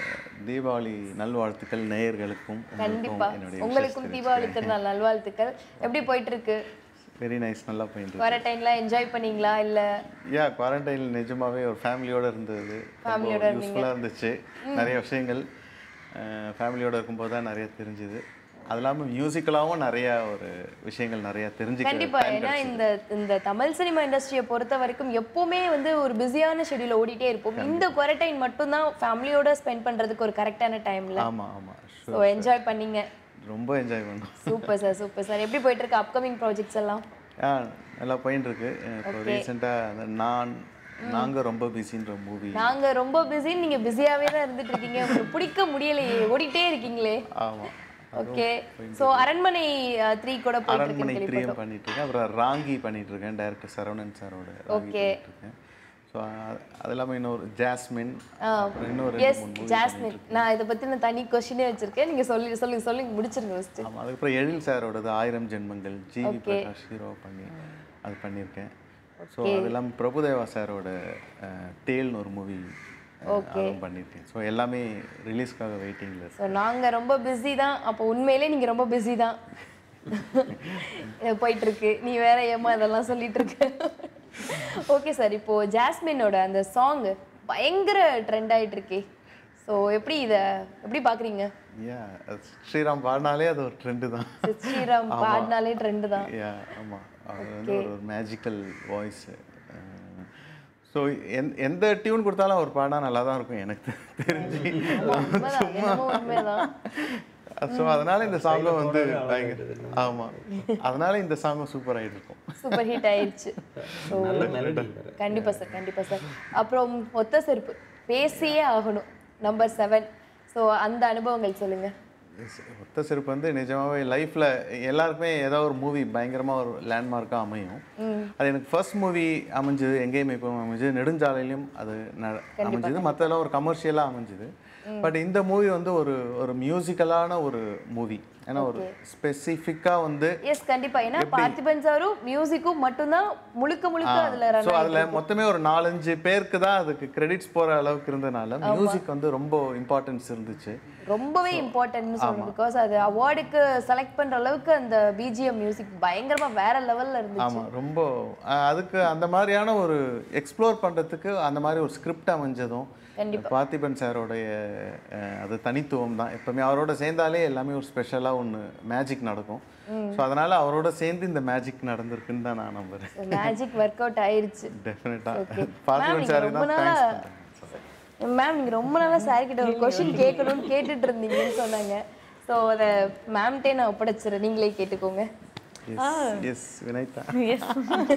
Speaker 4: தீபாவளி நல்வாழ்த்துக்கள் நேயர்களுக்கும்
Speaker 1: கண்டிப்பா
Speaker 4: உங்களுக்கும் என்னுடைய
Speaker 1: உங்களுக்கும் தீபாவளி திருநாள் நல்வாழ்த்துக்கள் எப்படி போயிட்டு இருக்கு
Speaker 4: வெரி நைஸ் நல்லா போயிட்டு
Speaker 1: குவாரண்டைன்லாம் என்ஜாய் பண்ணீங்களா இல்லை
Speaker 4: யா குவாரண்டைனில் நிஜமாவே ஒரு ஃபேமிலியோட இருந்தது
Speaker 1: Family-யோட
Speaker 4: ரொம்ப யூஸ்ஃபுல்லாக இருந்துச்சு நிறைய விஷயங்கள் ஃபேமிலியோட இருக்கும்போது தான் நிறைய தெரிஞ்சுது அது இல்லாமல் மியூசிக்கலாகவும் நிறைய ஒரு விஷயங்கள் நிறைய தெரிஞ்சுக்க
Speaker 1: கண்டிப்பா ஏன்னா இந்த இந்த தமிழ் சினிமா இண்டஸ்ட்ரியை பொறுத்த வரைக்கும் எப்பவுமே வந்து ஒரு பிஸியான ஷெட்யூல் ஓடிட்டே இருப்போம் இந்த குவாரண்டைன் மட்டும்தான் ஃபேமிலியோட ஸ்பெண்ட் பண்றதுக்கு ஒரு கரெக்டான டைம்ல
Speaker 4: ஆமாம் ஆமாம்
Speaker 1: ஸோ என்ஜாய் பண்ணீங்க
Speaker 4: ரொம்ப என்ஜாய் பண்ணோம்
Speaker 1: சூப்பர் சார் சூப்பர் சார் எப்படி போயிட்டு இருக்கு அப்கமிங் ப்ராஜெக்ட்ஸ் எல்லாம்
Speaker 4: ஆ நல்லா போயின்னு இருக்கு இப்போ ரீசெண்டாக அந்த நான் நாங்கள் ரொம்ப பிஸின்ற மூவி
Speaker 1: நாங்க ரொம்ப பிஸி நீங்க பிஸியாவே தான் இருந்துட்டு இருக்கீங்க உங்களுக்கு பிடிக்க முடியலையே ஓடிட்டே இருக்கீங்களே
Speaker 4: ஆமாம்
Speaker 1: ஓகே ஸோ அரண்மனை த்ரீ கூட போயிட்டு
Speaker 4: அரண்மனை
Speaker 1: இருக்கேன்னு
Speaker 4: த்ரீயும்
Speaker 1: கேள்விப்பட்டோம்
Speaker 4: பண்ணிட்டு இருக்கேன் அப்புறம் ராங்கி பண்ணிட்டு இருக்கேன் டைரக்டர் சரவணன் சாரோட ராங்கி
Speaker 1: Okay.
Speaker 4: பண்ணிட்டு இருக்கேன் ஸோ அது இல்லாமல் இன்னொரு ஜாஸ்மின் அப்புறம் இன்னொரு ரெண்டு
Speaker 1: எஸ்
Speaker 4: மூணு movie
Speaker 1: ஜாஸ்மின் நான் இதை பத்தி நான் தனி கொஸ்டினே வச்சிருக்கேன் நீங்க சொல்லி சொல்லி சொல்லி முடிச்சிருங்க ஃபர்ஸ்ட்
Speaker 4: ஆமாம் அதுக்கப்புறம் எழில் சாரோடது ஆயிரம் ஜென்மங்கள் ஜிவி பிரகாஷ் ஹீரோ பண்ணி அது பண்ணியிருக்கேன் ஸோ அது இல்லாமல் பிரபுதேவா சாரோட டேல்னு ஒரு மூவி அதுவும் பண்ணியிருக்கேன் ஸோ எல்லாமே ரிலீஸ்க்காக வெயிட்டிங்கில் இருக்கு
Speaker 1: ஸோ நாங்க ரொம்ப பிஸி தான் அப்போ உண்மையிலே நீங்க ரொம்ப பிஸி தான் இது போயிட்டு இருக்கு நீ வேற ஏமா இதெல்லாம் சொல்லிட்டு இருக்க ஓகே சார் இப்போ ஜாஸ்மினோட அந்த சாங் பயங்கர ட்ரெண்ட் ஆயிட்டு இருக்கே ஸோ எப்படி இத எப்படி பாக்குறீங்க
Speaker 4: யா ஸ்ரீராம் பாடினாலே அது ஒரு ட்ரெண்டு தான்
Speaker 1: ஸ்ரீராம் பாடினாலே ட்ரெண்ட் தான்
Speaker 4: யா ஆமாம் அது வந்து ஒரு ஒரு மேஜிக்கல் வாய்ஸு ஸோ எந் எந்த டியூன் கொடுத்தாலும் அவர் பாடினா நல்லா தான் இருக்கும் எனக்கு தெரிஞ்சு
Speaker 1: உண்மைதான் என்னமோ உண்மைதான்
Speaker 4: ஸோ அதனால இந்த சாங்கும் வந்து பயங்கர ஆமாம் அதனால இந்த சாங்கும் சூப்பர் ஆகிட்டு இருக்கும்
Speaker 1: சூப்பர் ஹிட் ஆயிடுச்சு ஸோ கண்டிப்பா சார் கண்டிப்பா சார் அப்புறம் ஒத்த செருப்பு பேசியே ஆகணும் நம்பர் செவன் ஸோ அந்த அனுபவங்கள் சொல்லுங்க
Speaker 4: Yes, ஒத்த செருப்பு வந்து நிஜமாவே லைஃப்பில் எல்லாருக்குமே ஏதோ ஒரு மூவி பயங்கரமாக ஒரு லேண்ட்மார்க்காக அமையும் அது எனக்கு ஃபர்ஸ்ட் மூவி அமைஞ்சது எங்கேயுமே இப்போ அமைஞ்சது நெடுஞ்சாலையிலும் அது ந- அமைஞ்சது மற்றெல்லாம் ஒரு கமர்ஷியலாக அமைஞ்சது பட் இந்த மூவி வந்து ஒரு ஒரு மியூசிக்கலான ஒரு மூவி ஏன்னா ஒரு ஸ்பெசிஃபிக்காக வந்து
Speaker 1: எஸ் கண்டிப்பா ஏன்னா பார்த்திபன் சாரும் மியூசிக்கும் மட்டும்தான் முழுக்க முழுக்க அதுல
Speaker 4: ஸோ
Speaker 1: ரன்
Speaker 4: அதில் மொத்தமே ஒரு நாலஞ்சு பேருக்கு தான் அதுக்கு கிரெடிட்ஸ் போகிற அளவுக்கு இருந்தனால மியூசிக் வந்து ரொம்ப இம்பார்ட்டன்ஸ் இருந்துச்சு
Speaker 1: ரொம்பவே இம்பார்ட்டன்ட்னு சொல்லணும் பிகாஸ் அது அவார்டுக்கு செலக்ட் பண்ற அளவுக்கு அந்த பிஜிஎம் மியூசிக் பயங்கரமா வேற லெவல்ல இருந்துச்சு
Speaker 4: ஆமாம் ரொம்ப அஹ், அதுக்கு அந்த மாதிரியான ஒரு எக்ஸ்ப்ளோர் பண்ணுறதுக்கு அந்த மாதிரி ஒரு ஸ்கிரிப்ட் அமைஞ்சதும் பார்த்திபன் சாரோடைய அஹ், அது தனித்துவம் தான் எப்பவுமே அவரோட சேர்ந்தாலே எல்லாமே ஒரு ஸ்பெஷலாக ஒன்று மேஜிக் நடக்கும் ஸோ அதனால அவரோட சேர்ந்து இந்த மேஜிக் நடந்திருக்குன்னு தான் நான் நம்புறேன்
Speaker 1: மேஜிக் ஒர்க் அவுட் ஆயிருச்சு
Speaker 4: டெஃபினட்டாக பார்த்திபன்
Speaker 1: நீங்க
Speaker 4: சாருக்கு
Speaker 1: ரொம்ப
Speaker 4: தான்
Speaker 1: நாளா
Speaker 4: தேங்க்ஸ்
Speaker 1: மேம் நீங்க ரொம்ப நாளா சார் கிட்ட ஒரு கொஸ்டின் கேட்கணும்னு கேட்டுட்டு இருந்தீங்கன்னு சொன்னாங்க ஸோ அதை மேம்கிட்டே நான் ஒப்படைச்சிடுறேன் நீங்களே கேட்டுக்கோங்க
Speaker 4: எஸ் எஸ் வினைதா
Speaker 2: எஸ்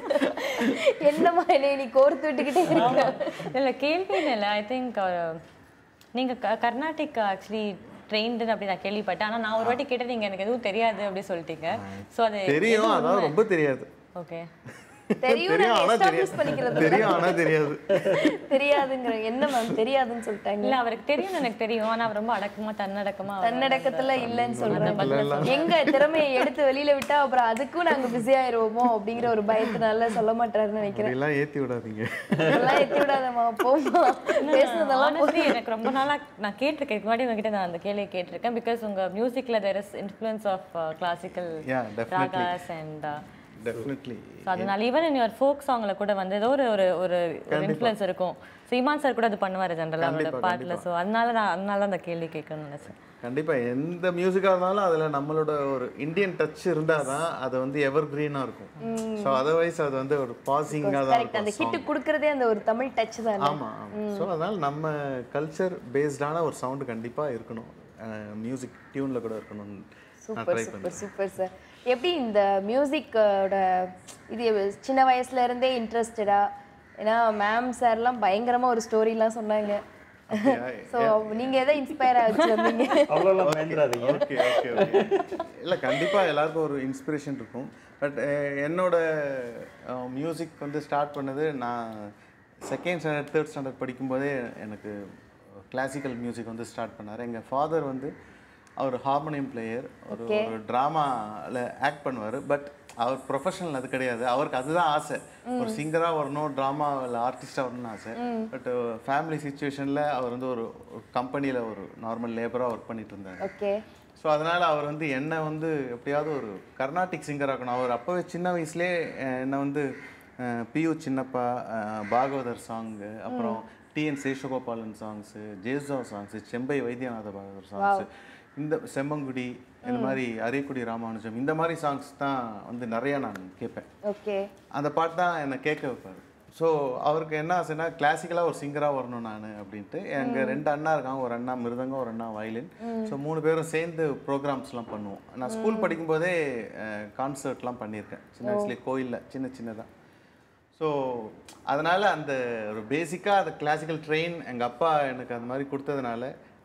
Speaker 1: என்னம்மா என்னை நீ கோர்த்து விட்டுக்கிட்டே இருக்க
Speaker 2: இல்லை கேள்வின்னு இல்லை ஐ திங்க் நீங்கள் க கர்நாடிக் ஆக்சுவலி ட்ரெயின்டு அப்படி நான் கேள்விப்பட்டேன் ஆனால் நான் ஒரு வாட்டி கேட்டேன் நீங்கள் எனக்கு எதுவும் தெரியாது அப்படி சொல்லிட்டீங்க ஸோ அது
Speaker 4: தெரியும் அதாவது ரொம்ப தெரியாது
Speaker 2: ஓகே
Speaker 1: தெரியும்
Speaker 4: தெரியும்
Speaker 1: நாங்க
Speaker 4: ஆனா
Speaker 1: establish
Speaker 4: தெரியாது
Speaker 1: பண்ணிக்கிறது
Speaker 4: தெரியும் ஆனா தெரியாது
Speaker 1: தெரியாதுங்கிற என்ன மேம் தெரியாதுன்னு சொல்லிட்டாங்க
Speaker 2: இல்லை அவருக்கு தெரியும் எனக்கு தெரியும் ஆனால் அவர் ரொம்ப அடக்கமாக தன்னடக்கமாக
Speaker 1: தன்னடக்கத்துல இல்லைன்னு சொல்றாங்க எங்க திறமையை எடுத்து வெளியில விட்டா அப்புறம் அதுக்கும் நாங்க பிஸி ஆயிருவோமோ அப்படிங்கிற ஒரு பயத்தினால சொல்ல மாட்டாருன்னு நினைக்கிறேன்
Speaker 4: அப்படிலாம் ஏற்றி விடாதீங்க
Speaker 1: அதெல்லாம் எத்தி விடாதம்மா போமா பேசுனதெல்லாம்
Speaker 2: honestly எனக்கு ரொம்ப நாளா நான் கேட்டிருக்கேன் இதுக்கு முன்னாடி உங்ககிட்ட நான் அந்த கேள்வியை கேட்டிருக்கேன் பிகாஸ் உங்க மியூசிக்ல there is influence of classical
Speaker 4: Yeah, definitely.
Speaker 2: Ragas and
Speaker 4: definitely
Speaker 2: so அதனால ஈவன் இன் யுவர் ஃபோக் சாங்ல கூட வந்து ஏதோ ஒரு ஒரு ஒரு இன்ஃப்ளூயன்ஸ் இருக்கும் ஸோ இமான் சார் கூட அது பண்ணுவார் ஜென்ரலாக அவரோட பாட்டில் ஸோ அதனால நான் அதனால அந்த கேள்வி கேட்கணும்னு நினைச்சேன்
Speaker 4: கண்டிப்பா எந்த மியூசிக்காக இருந்தாலும் அதுல நம்மளோட ஒரு இந்தியன் டச் இருந்தால் தான் அது வந்து எவர் கிரீனாக இருக்கும் ஸோ அதர்வைஸ் அது வந்து ஒரு பாசிங்காக தான்
Speaker 1: கரெக்ட் அந்த
Speaker 4: இருக்கும்
Speaker 1: ஹிட் கொடுக்கறதே அந்த ஒரு தமிழ் டச் தான்
Speaker 4: ஆமா ஸோ அதனால நம்ம கல்ச்சர் பேஸ்டான ஒரு சவுண்டு கண்டிப்பா இருக்கணும் மியூசிக் டியூன்ல கூட இருக்கணும்னு நான்
Speaker 1: சூப்பர்
Speaker 4: ட்ரை
Speaker 1: சூப்பர்
Speaker 4: பண்ணேன்
Speaker 1: சூப்பர் சார் எப்படி இந்த மியூசிக்கோட இது சின்ன வயசுல இருந்தே இன்ட்ரெஸ்டடா ஏன்னா மேம் சார்லாம் பயங்கரமா ஒரு ஸ்டோரிலாம் சொன்னாங்க ஸோ நீங்க எதை இன்ஸ்பயர் ஆச்சு வந்தீங்க
Speaker 3: அவ்வளோலாம் பயந்துடாதீங்க
Speaker 4: ஓகே ஓகே ஓகே இல்லை கண்டிப்பாக எல்லாருக்கும் ஒரு இன்ஸ்பிரேஷன் இருக்கும் பட் என்னோட மியூசிக் வந்து ஸ்டார்ட் பண்ணது நான் செகண்ட் ஸ்டாண்டர்ட் தேர்ட் ஸ்டாண்டர்ட் படிக்கும்போதே எனக்கு கிளாசிக்கல் மியூசிக் வந்து ஸ்டார்ட் பண்ணார் எங்கள் ஃபாதர் வந்து அவர் ஹார்மோனியம் பிளேயர் ஒரு ஒரு ட்ராமாவில் ஆக்ட் பண்ணுவார் பட் அவர் ப்ரொஃபஷனல் அது கிடையாது அவருக்கு அதுதான் ஆசை ஒரு சிங்கராக வரணும் ட்ராமாவில் ஆர்டிஸ்டாக வரணும்னு ஆசை பட் ஃபேமிலி சுச்சுவேஷனில் அவர் வந்து ஒரு கம்பெனியில் ஒரு நார்மல் லேபராக ஒர்க் பண்ணிட்டு இருந்தார்
Speaker 1: ஓகே
Speaker 4: ஸோ அதனால் அவர் வந்து என்னை வந்து எப்படியாவது ஒரு கர்நாடிக் சிங்கர் ஆக்கணும் அவர் அப்போவே சின்ன வயசுலேயே அஹ், என்னை வந்து அஹ், பியு சின்னப்பா அஹ், பாகவதர் சாங்கு அப்புறம் TN Seshagopalan songs Yesudas songs Chembai Vaidyanatha Bhagavathar songs இந்த செம்மங்குடி இந்த மாதிரி அரியக்குடி ராமானுஜம் இந்த மாதிரி சாங்ஸ் தான் வந்து நிறையா நான் கேட்பேன்
Speaker 1: ஓகே
Speaker 4: அந்த பாட்டு தான் என்னை கேட்க வைப்பார் ஸோ அவருக்கு என்ன ஆசைன்னா கிளாசிக்கலாக ஒரு சிங்கராக வரணும் நான் அப்படின்ட்டு எங்கள் ரெண்டு அண்ணா இருக்காங்க ஒரு அண்ணா மிருதங்கம் ஒரு அண்ணா வயலின் ஸோ மூணு பேரும் சேர்ந்து ப்ரோக்ராம்ஸ்லாம் பண்ணுவோம் நான் ஸ்கூல் படிக்கும்போதே கான்சர்ட்லாம் பண்ணியிருக்கேன் சின்ன வயசுலேயே கோயிலில் சின்ன சின்னதாக ஸோ அதனால் அந்த ஒரு பேசிக்காக அந்த கிளாசிக்கல் ட்ரெயின் எங்கள் அப்பா எனக்கு அந்த மாதிரி கொடுத்ததுனால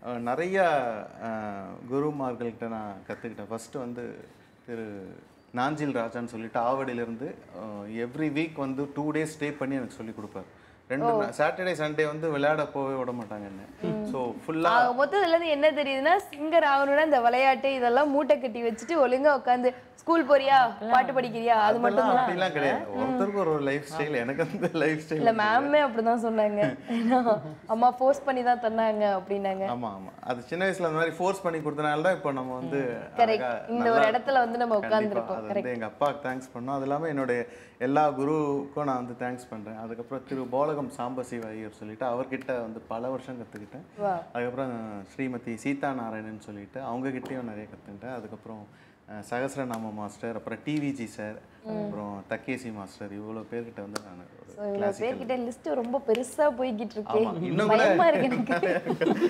Speaker 4: அஹ், நிறைய அஹ், குருமார்கள்கிட்ட நான் கற்றுக்கிட்டேன் ஃபஸ்ட்டு வந்து திரு நாஞ்சில் ராஜான்னு சொல்லிட்டு ஆவடியிலேருந்து எவ்ரி வீக் வந்து டூ டேஸ் ஸ்டே பண்ணி எனக்கு சொல்லி கொடுப்பாரு ரெண்டு சாட்டர்டே சண்டே வந்து விளையாட போகவே விட மாட்டாங்க என்ன ஸோ ஃபுல்லாக
Speaker 1: ஆக மொத்தத்துல இருந்து என்ன தெரியுதுன்னா சிங்கர் ஆகணும்னா இந்த விளையாட்டு இதெல்லாம் மூட்டை கட்டி வச்சுட்டு ஒழுங்கா உட்காந்து ஸ்கூல் போறியா பாட்டு படிக்கிறியா அது மட்டும்
Speaker 4: அதெல்லாம் அப்படிலாம் கிடையாது ஒருத்தருக்கு ஒரு லைஃப் ஸ்டைல் எனக்கு வந்து லைஃப் ஸ்டைல்
Speaker 1: இல்ல மேமே அப்படிதான் சொன்னாங்க ஏன்னா அம்மா ஃபோர்ஸ் பண்ணி தான் தந்தாங்க அப்படின்னாங்க
Speaker 4: ஆமா ஆமா அது சின்ன வயசுல அந்த மாதிரி ஃபோர்ஸ் பண்ணி கொடுத்தனால தான் இப்போ நம்ம வந்து
Speaker 1: கரெக்ட்
Speaker 4: அழகா
Speaker 1: இந்த
Speaker 4: நல்லா-
Speaker 1: ஒரு இடத்துல வந்து நம்ம
Speaker 4: கண்டிப்பா.
Speaker 1: உட்கார்ந்துருக்கோம்
Speaker 4: அது வந்து எங்க அப்பாவுக்கு தேங்க்ஸ் பண்ணோம் அது இல்லாம என்னுடைய எல்லா குருவுக்கும் நான் வந்து தேங்க்ஸ் பண்றேன் அதுக்கப்புறம் திரு போலகம் சாம்பசிவ ஐயர் சொல்லிட்டு அவர்கிட்ட வந்து பல வருஷம் கத்துக்கிட்டேன்
Speaker 1: வா
Speaker 4: அதுக்கப்புறம் ஸ்ரீமதி சீதா நாராயணன் சொல்லிட்டு அவங்க கிட்டயும் நிறைய கற்றுக்கிட்டேன் அதுக்கப்புறம் அஹ், சகஸ்ரநாம மாஸ்டர் அப்புறம் டிவிஜி சார் அப்புறம் தக்கேசி மாஸ்டர் இவ்வளோ பேர்கிட்ட வந்து நான் ஒரு
Speaker 1: ஸோ இவ்வளோ பேர்கிட்ட லிஸ்ட் ரொம்ப பெருசா போய்கிட்டு இருக்கு
Speaker 4: ஆமா, இன்னும் கூட-
Speaker 1: பயமா இருக்கு எனக்கு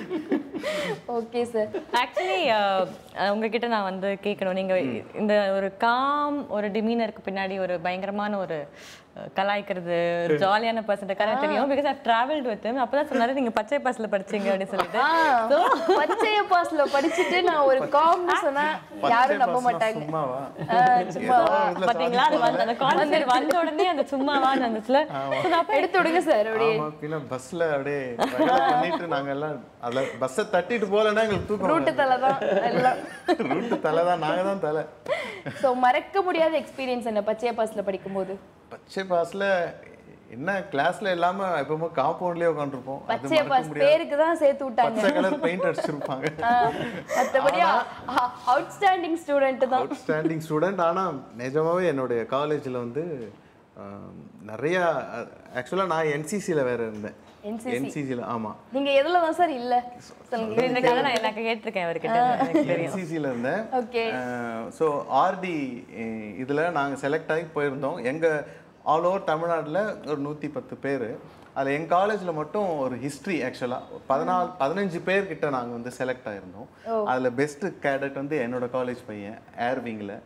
Speaker 1: ஓகே சார்
Speaker 2: ஆக்சுவலி உங்ககிட்ட நான் வந்து கேட்கணும் நீங்க இந்த ஒரு காம் ஒரு டிமீனருக்கு பின்னாடி ஒரு பயங்கரமான ஒரு அஹ், கலாய்க்கிறது ஒரு ஜாலியான பர்சன்ட் கரெக்ட் தெரியும் பிகாஸ் ஐ டிராவல்ட் வித் அப்பதான் சொன்னாரு நீங்க பச்சை பாஸ்ல படிச்சீங்க அப்படின்னு சொல்லிட்டு
Speaker 1: ஆ, பச்சைய பாஸ்ல படிச்சுட்டு நான் ஒரு காம்னு சொன்னா யாரும் நம்ப
Speaker 4: பச்சை
Speaker 1: மாட்டாங்க
Speaker 4: சும்மாவா
Speaker 1: ஆ, சும்மாவா
Speaker 2: பாத்தீங்களா அது வந்து அந்த கான்செப்ட் வந்த உடனே அந்த சும்மாவான்னு வந்துச்சுல So, நான் அப்ப
Speaker 1: எடுத்து விடுங்க சார் அப்படியே
Speaker 4: ஆமா பின்ன பஸ்ல அப்படியே ரகலை பண்ணிட்டு நாங்க எல்லாம் அதுல பஸ்ஸை தட்டிட்டு போகலன்னா எங்களுக்கு தூக்கம்
Speaker 1: ரூட்டு தலை தான் எல்லாம்
Speaker 4: ரூட்டு தலை தான் நாங்க தான் தலை
Speaker 1: ஸோ மறக்க முடியாத எக்ஸ்பீரியன்ஸ் என்ன பச்சைய பாஸ்ல படிக்கும்போது
Speaker 4: பச்சை பாஸ்ல என்ன கிளாஸ்ல இல்லாம எப்பவுமே காம்பவுண்ட்லயே உட்காந்துருப்போம் அது
Speaker 1: பச்சைய
Speaker 4: மறக்க
Speaker 1: பாஸ்
Speaker 4: முடியாது
Speaker 1: பேருக்கு தான் சேர்த்து விட்டாங்க
Speaker 4: பச்சை கலர் பெயிண்ட் அடிச்சிருப்பாங்க
Speaker 1: மற்றபடி அவுட்ஸ்டாண்டிங் ஸ்டூடெண்ட் தான்
Speaker 4: அவுட் ஸ்டாண்டிங் ஸ்டூடெண்ட் ஆனா நிஜமாவே என்னுடைய காலேஜ்ல வந்து ஆம், நிறைய ஆக்சுவலா நான் என்சிசில வேற இருந்தேன்
Speaker 1: NCC?
Speaker 4: என்சிசில ஆமா
Speaker 1: நீங்க எதுல தான் சார் இல்ல சொல்லுங்க
Speaker 2: இந்த கதை நான் எனக்கு கேட்டிருக்கேன் அவர்கிட்ட எனக்கு தெரியும்
Speaker 4: என்சிசில இருந்தேன்
Speaker 1: ஓகே
Speaker 4: ஸோ ஆர்டி இதில் நாங்கள் செலக்ட் ஆகி போயிருந்தோம் எங்கள் ஆல் ஓவர் தமிழ்நாட்டில் ஒரு நூற்றி பத்து பேர் அதில் எங்கள் காலேஜில் மட்டும் ஒரு ஹிஸ்ட்ரி ஆக்சுவலாக பதினாலு பதினஞ்சு பேர்கிட்ட நாங்கள் வந்து செலக்ட் ஆயிருந்தோம் அதில் பெஸ்ட்டு கேடட் வந்து என்னோட காலேஜ் பையன் ஏர்விங்கில்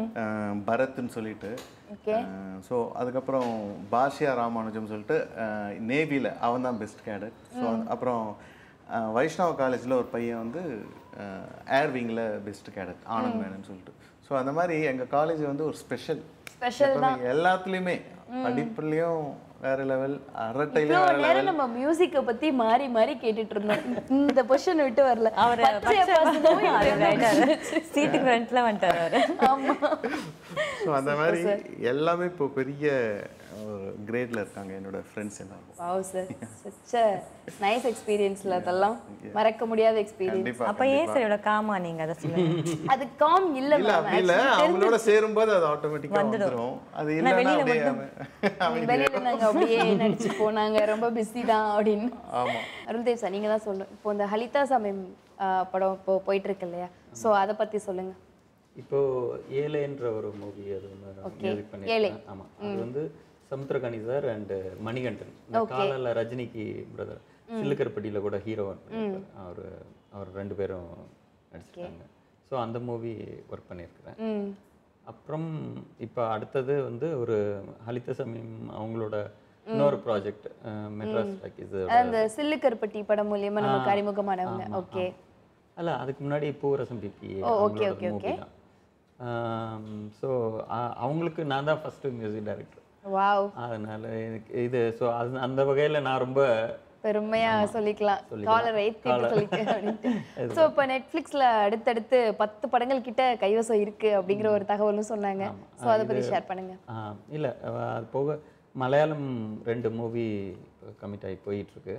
Speaker 4: பரத்னு சொல்லிட்டு
Speaker 1: ஓகே
Speaker 4: ஸோ அதுக்கப்புறம் பாஷியா ராமானுஜம் சொல்லிட்டு நேவியில் அவன் தான் பெஸ்ட் கேடட் ஸோ அப்புறம் அஹ், வைஷ்ணவ காலேஜில் ஒரு பையன் வந்து ஏர்விங்கில் பெஸ்ட் கேடட் ஆனந்த் மேனன் சொல்லிட்டு ஸோ அந்த மாதிரி எங்கள் காலேஜ் வந்து ஒரு ஸ்பெஷல்
Speaker 1: ஸ்பெஷல்
Speaker 4: எல்லாத்துலேயுமே படிப்புலேயும் வேற லெவல் அரட்டையிலும்
Speaker 1: இவ்வளோ
Speaker 4: வேற
Speaker 1: நேரம் நம்ம மியூசிக்கை பத்தி மாறி மாறி கேட்டுட்டு இருந்தோம் இந்த பொசிஷன் விட்டு வரல
Speaker 2: அவர்
Speaker 1: பச்சைய பாஸ் தான் இங்க
Speaker 2: சீட்டுக்கு ஃப்ரண்ட்ல வந்துட்டாரு அவரு
Speaker 1: ஆமா
Speaker 4: ஸோ அந்த மாதிரி எல்லாமே இப்போ பெரிய கிரேட்ல இருக்காங்க என்னோட ஃப்ரெண்ட்ஸ் எல்லாரும்
Speaker 1: wow sir such a nice எக்ஸ்பீரியன்ஸ்ல அதெல்லாம் மறக்க முடியாத எக்ஸ்பீரியன்ஸ்
Speaker 4: கண்டிப்பா
Speaker 2: அப்ப ஏன் சார் இவ்வளவு காமா நீங்க அதை சொல்லுங்க
Speaker 1: அது காம் இல்ல
Speaker 4: இல்ல
Speaker 1: மேம்
Speaker 4: அப்படி இல்ல அவங்களோட சேரும்போது அது ஆட்டோமேட்டிக்கா வந்துரும் அது இல்லைன்னா
Speaker 2: வெளியில
Speaker 4: அப்படியே
Speaker 2: மட்டும்
Speaker 4: அவன்
Speaker 1: வெளியில நாங்க அப்படியே நடிச்சு போனாங்க ரொம்ப பிஸி தான் அப்படின்னு
Speaker 4: ஆமா
Speaker 1: அருள்தேவ் சார் நீங்க தான் சொல்லணும் இப்போ இந்த ஹலிதா சமயம் ஆஹ், படம் இப்போ போயிட்டு இருக்கு இல்லையா ஸோ அதை பத்தி சொல்லுங்க
Speaker 3: இப்போ ஏலேன்ற ஒரு மூவி அது ஒன்று மியூசிக்
Speaker 1: ஏலே.
Speaker 3: பண்ணியிருக்கேன் ஆமாம் அது வந்து சமுத்திரகனி சார் அண்ட் மணிகண்டன் இந்த காலால ரஜினிக்கு பிரதர் சில்லுக்கருப்பட்டியில் கூட ஹீரோ அவர் அவர் ரெண்டு பேரும் நடிச்சிருக்காங்க ஸோ அந்த மூவி ஒர்க் பண்ணியிருக்கிறேன்
Speaker 1: ம்
Speaker 3: அப்புறம் இப்போ அடுத்தது வந்து ஒரு ஹலித சமயம் அவங்களோட இன்னொரு ப்ராஜெக்ட் மெட்ராஸ் டாக்கிஸ்
Speaker 1: அந்த சில்லு கருப்பட்டி படம் மூலியமா நமக்கு அறிமுகமானவங்க ஓகே
Speaker 3: அல்ல அதுக்கு முன்னாடி பூரசம் பிபி
Speaker 1: okay, okay, okay.
Speaker 3: தான் ஸோ அவங்களுக்கு நான் தான் ஃபஸ்ட்டு மியூசிக் டைரக்டர்
Speaker 1: வாவ்
Speaker 3: அதனால எனக்கு இது ஸோ அது அந்த வகையில் நான் ரொம்ப
Speaker 1: பெருமையா சொல்லிக்கலாம் காலர் ஏத்திட்டு சொல்லிட்டு ஸோ இப்போ நெட்ஃப்ளிக்ஸ்ல அடுத்தடுத்து பத்து படங்கள் கிட்ட கைவசம் இருக்கு அப்படிங்கிற ஒரு தகவலும் சொன்னாங்க ஸோ அதை பத்தி ஷேர் பண்ணுங்க
Speaker 3: இல்லை அது போக மலையாளம் ரெண்டு மூவி கமிட் ஆகி போயிட்டுருக்கு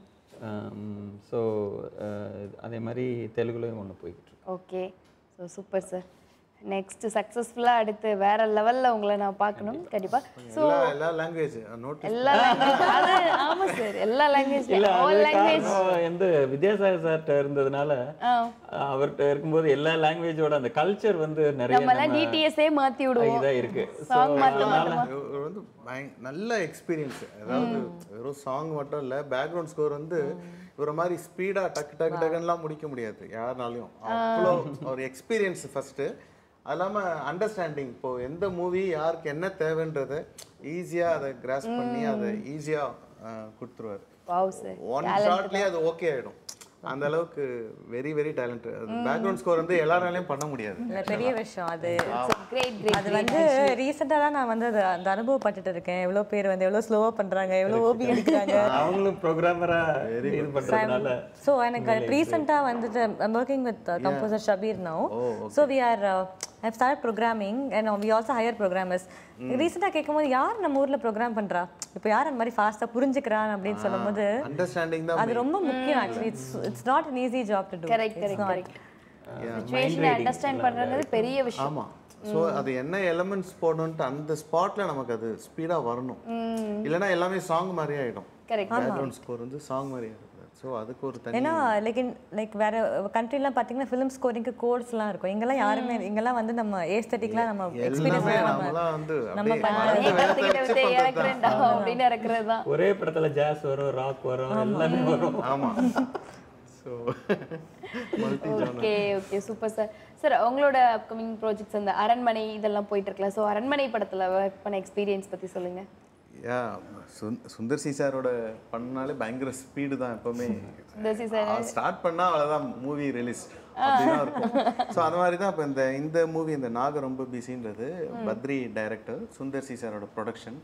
Speaker 1: ம்
Speaker 3: ஸோ அதே மாதிரி தெலுங்குலையும் ஒன்று போய்கிட்டு இருக்கு
Speaker 1: okay so super sir next சக்ஸஸ்ஃபுல்லாக அடுத்து வேற லெவல்ல உங்களை நான் பார்க்கணும் கண்டிப்பா ஸோ
Speaker 4: எல்லா எல்லா லாங்குவேஜ் நோட்டீஸ்
Speaker 1: எல்லா லாங்குவேஜ் அது ஆமா சார் எல்லா லாங்குவேஜ்
Speaker 3: இல்ல
Speaker 1: ஆல்
Speaker 3: அது
Speaker 1: லாங்குவேஜ்
Speaker 3: காரணம் வந்து வித்யாசாகர் சார்கிட்ட இருந்ததுனால அவர்கிட்ட இருக்கும்போது எல்லா லாங்குவேஜோட அந்த கல்ச்சர் வந்து நிறைய
Speaker 1: நம்ம எல்லாம்
Speaker 3: நம்ம
Speaker 1: டிடிஎஸ்ஸே மாத்தி விடுவோம்
Speaker 3: இதா இருக்கு
Speaker 1: சாங் மாத்த மாட்டோமா
Speaker 4: இவர் வந்து பயங்- நல்ல எக்ஸ்பீரியன்ஸ் அதாவது வெறும் சாங் மட்டும் இல்ல பேக்ரவுண்ட் ஸ்கோர் வந்து இவர மாதிரி ஸ்பீடா டக்கு டக்கு டக்குன்னுலாம் முடிக்க முடியாது யாருனாலையும் அவ்வளோ ஒரு எக்ஸ்பீரியன்ஸ் ஃபர்ஸ்ட் அது இல்லாமல் அண்டர்ஸ்டாண்டிங் இப்போ எந்த மூவி யாருக்கு என்ன தேவைன்றதை ஈஸியாக அதை கிராஸ் பண்ணி அதை ஈஸியாக கொடுத்துருவாரு
Speaker 1: வாவ் சார்
Speaker 4: ஒன் ஷார்ட்லேயே அது ஓகே ஆகிடும் அந்த அளவுக்கு வெரி வெரி டேலண்ட் அது பேக்ரவுண்ட் ஸ்கோர் வந்து எல்லாராலையும் பண்ண முடியாது
Speaker 2: இல்ல பெரிய விஷயம் அது
Speaker 1: கிரேட் கிரேட்
Speaker 2: அது வந்து ரீசெண்டாக தான் நான் வந்து அதை அந்த அனுபவப்பட்டுட்டு இருக்கேன் எவ்வளோ பேர் வந்து எவ்வளோ ஸ்லோவாக பண்றாங்க எவ்வளோ ஓபி அடிக்கிறாங்க
Speaker 3: அவங்களும் ப்ரோக்ராமரா இது பண்றதுனால
Speaker 2: ஸோ எனக்கு ரீசெண்டாக வந்துட்டு I'm working with composer Shabir now so we are I start programming and we also hire programmers ரீசெண்டாக கேட்கும்போது யார் நம்ம ஊர்ல ப்ரோக்ராம் பண்றா இப்போ யார் அந்த மாதிரி ஃபாஸ்ட்டாக புரிஞ்சுக்கிறான் அப்படின்னு சொல்லும்போது
Speaker 4: அண்டர்ஸ்டாண்டிங் தான்
Speaker 2: அது ரொம்ப முக்கியம் actually it's it's not an easy job to do
Speaker 1: correct correct correct சுச்சுவேஷனை அண்டர்ஸ்டாண்ட் பண்றது பெரிய விஷயம்
Speaker 4: ஆமா ஸோ அது என்ன எலமெண்ட்ஸ் போடணுன்ட்டு அந்த ஸ்பாட்ல நமக்கு அது ஸ்பீடா வரணும் இல்லைன்னா எல்லாமே சாங் மாதிரி ஆயிடும்
Speaker 1: கரெக்ட்
Speaker 4: பேக்ரவுண்ட் ஸ்கோர் வந்து சாங் மாதிரி ஆயிடும் ஸோ அதுக்கு ஒரு தனி
Speaker 2: ஏன்னா லைக் இன் லைக் வேற கண்ட்ரிலாம் பார்த்தீங்கன்னா ஃபிலிம் ஸ்கோரிங்க்கு கோர்ஸ்லாம் இருக்கும் இங்கெல்லாம் யாருமே இங்கெல்லாம் வந்து நம்ம ஏஸ்தட்டிக்லாம் நம்ம
Speaker 4: எல்லாமே
Speaker 2: எக்ஸ்பீரியன்ஸ்
Speaker 4: நம்மலாம் வந்து
Speaker 2: நம்ம
Speaker 4: அப்படியே
Speaker 2: பண்ண-
Speaker 4: மறந்து
Speaker 1: கத்துக்கிட்ட
Speaker 4: வேகத்தை
Speaker 1: வித்தை
Speaker 4: accept பண்றது
Speaker 1: இறக்குறேன்டா அப்படின்னு இறக்குறது தான்
Speaker 3: ஒரே படத்துல ஜாஸ் வரும் ராக் வரும் எல்லாமே வரும்
Speaker 4: தான். ஆமா so multi
Speaker 1: okay okay super sir sir உங்களோட அப்கமிங் ப்ராஜெக்ட்ஸ் அந்த அரண்மனை இதெல்லாம் போயிட்டு இருக்கலாம் ஸோ அரண்மனை படத்துல ஒர்க் பண்ண எக்ஸ்பீரியன்ஸ் பத்தி சொல்லுங்க
Speaker 4: யா சுந்தர் சி சாரோட பண்ணாலே பயங்கர ஸ்பீடு தான் எப்பவுமே
Speaker 1: சுந்தர்சி சார்
Speaker 4: ஸ்டார்ட் பண்ணா அவ்வளோதான் மூவி ரிலீஸ் அப்படிதான் இருக்கும் ஸோ அந்த மாதிரி தான் இப்போ இந்த இந்த மூவி இந்த நாக ரொம்ப பிஸின்றது பத்ரி டைரக்டர் சுந்தர் சி சாரோட ப்ரொடக்ஷன்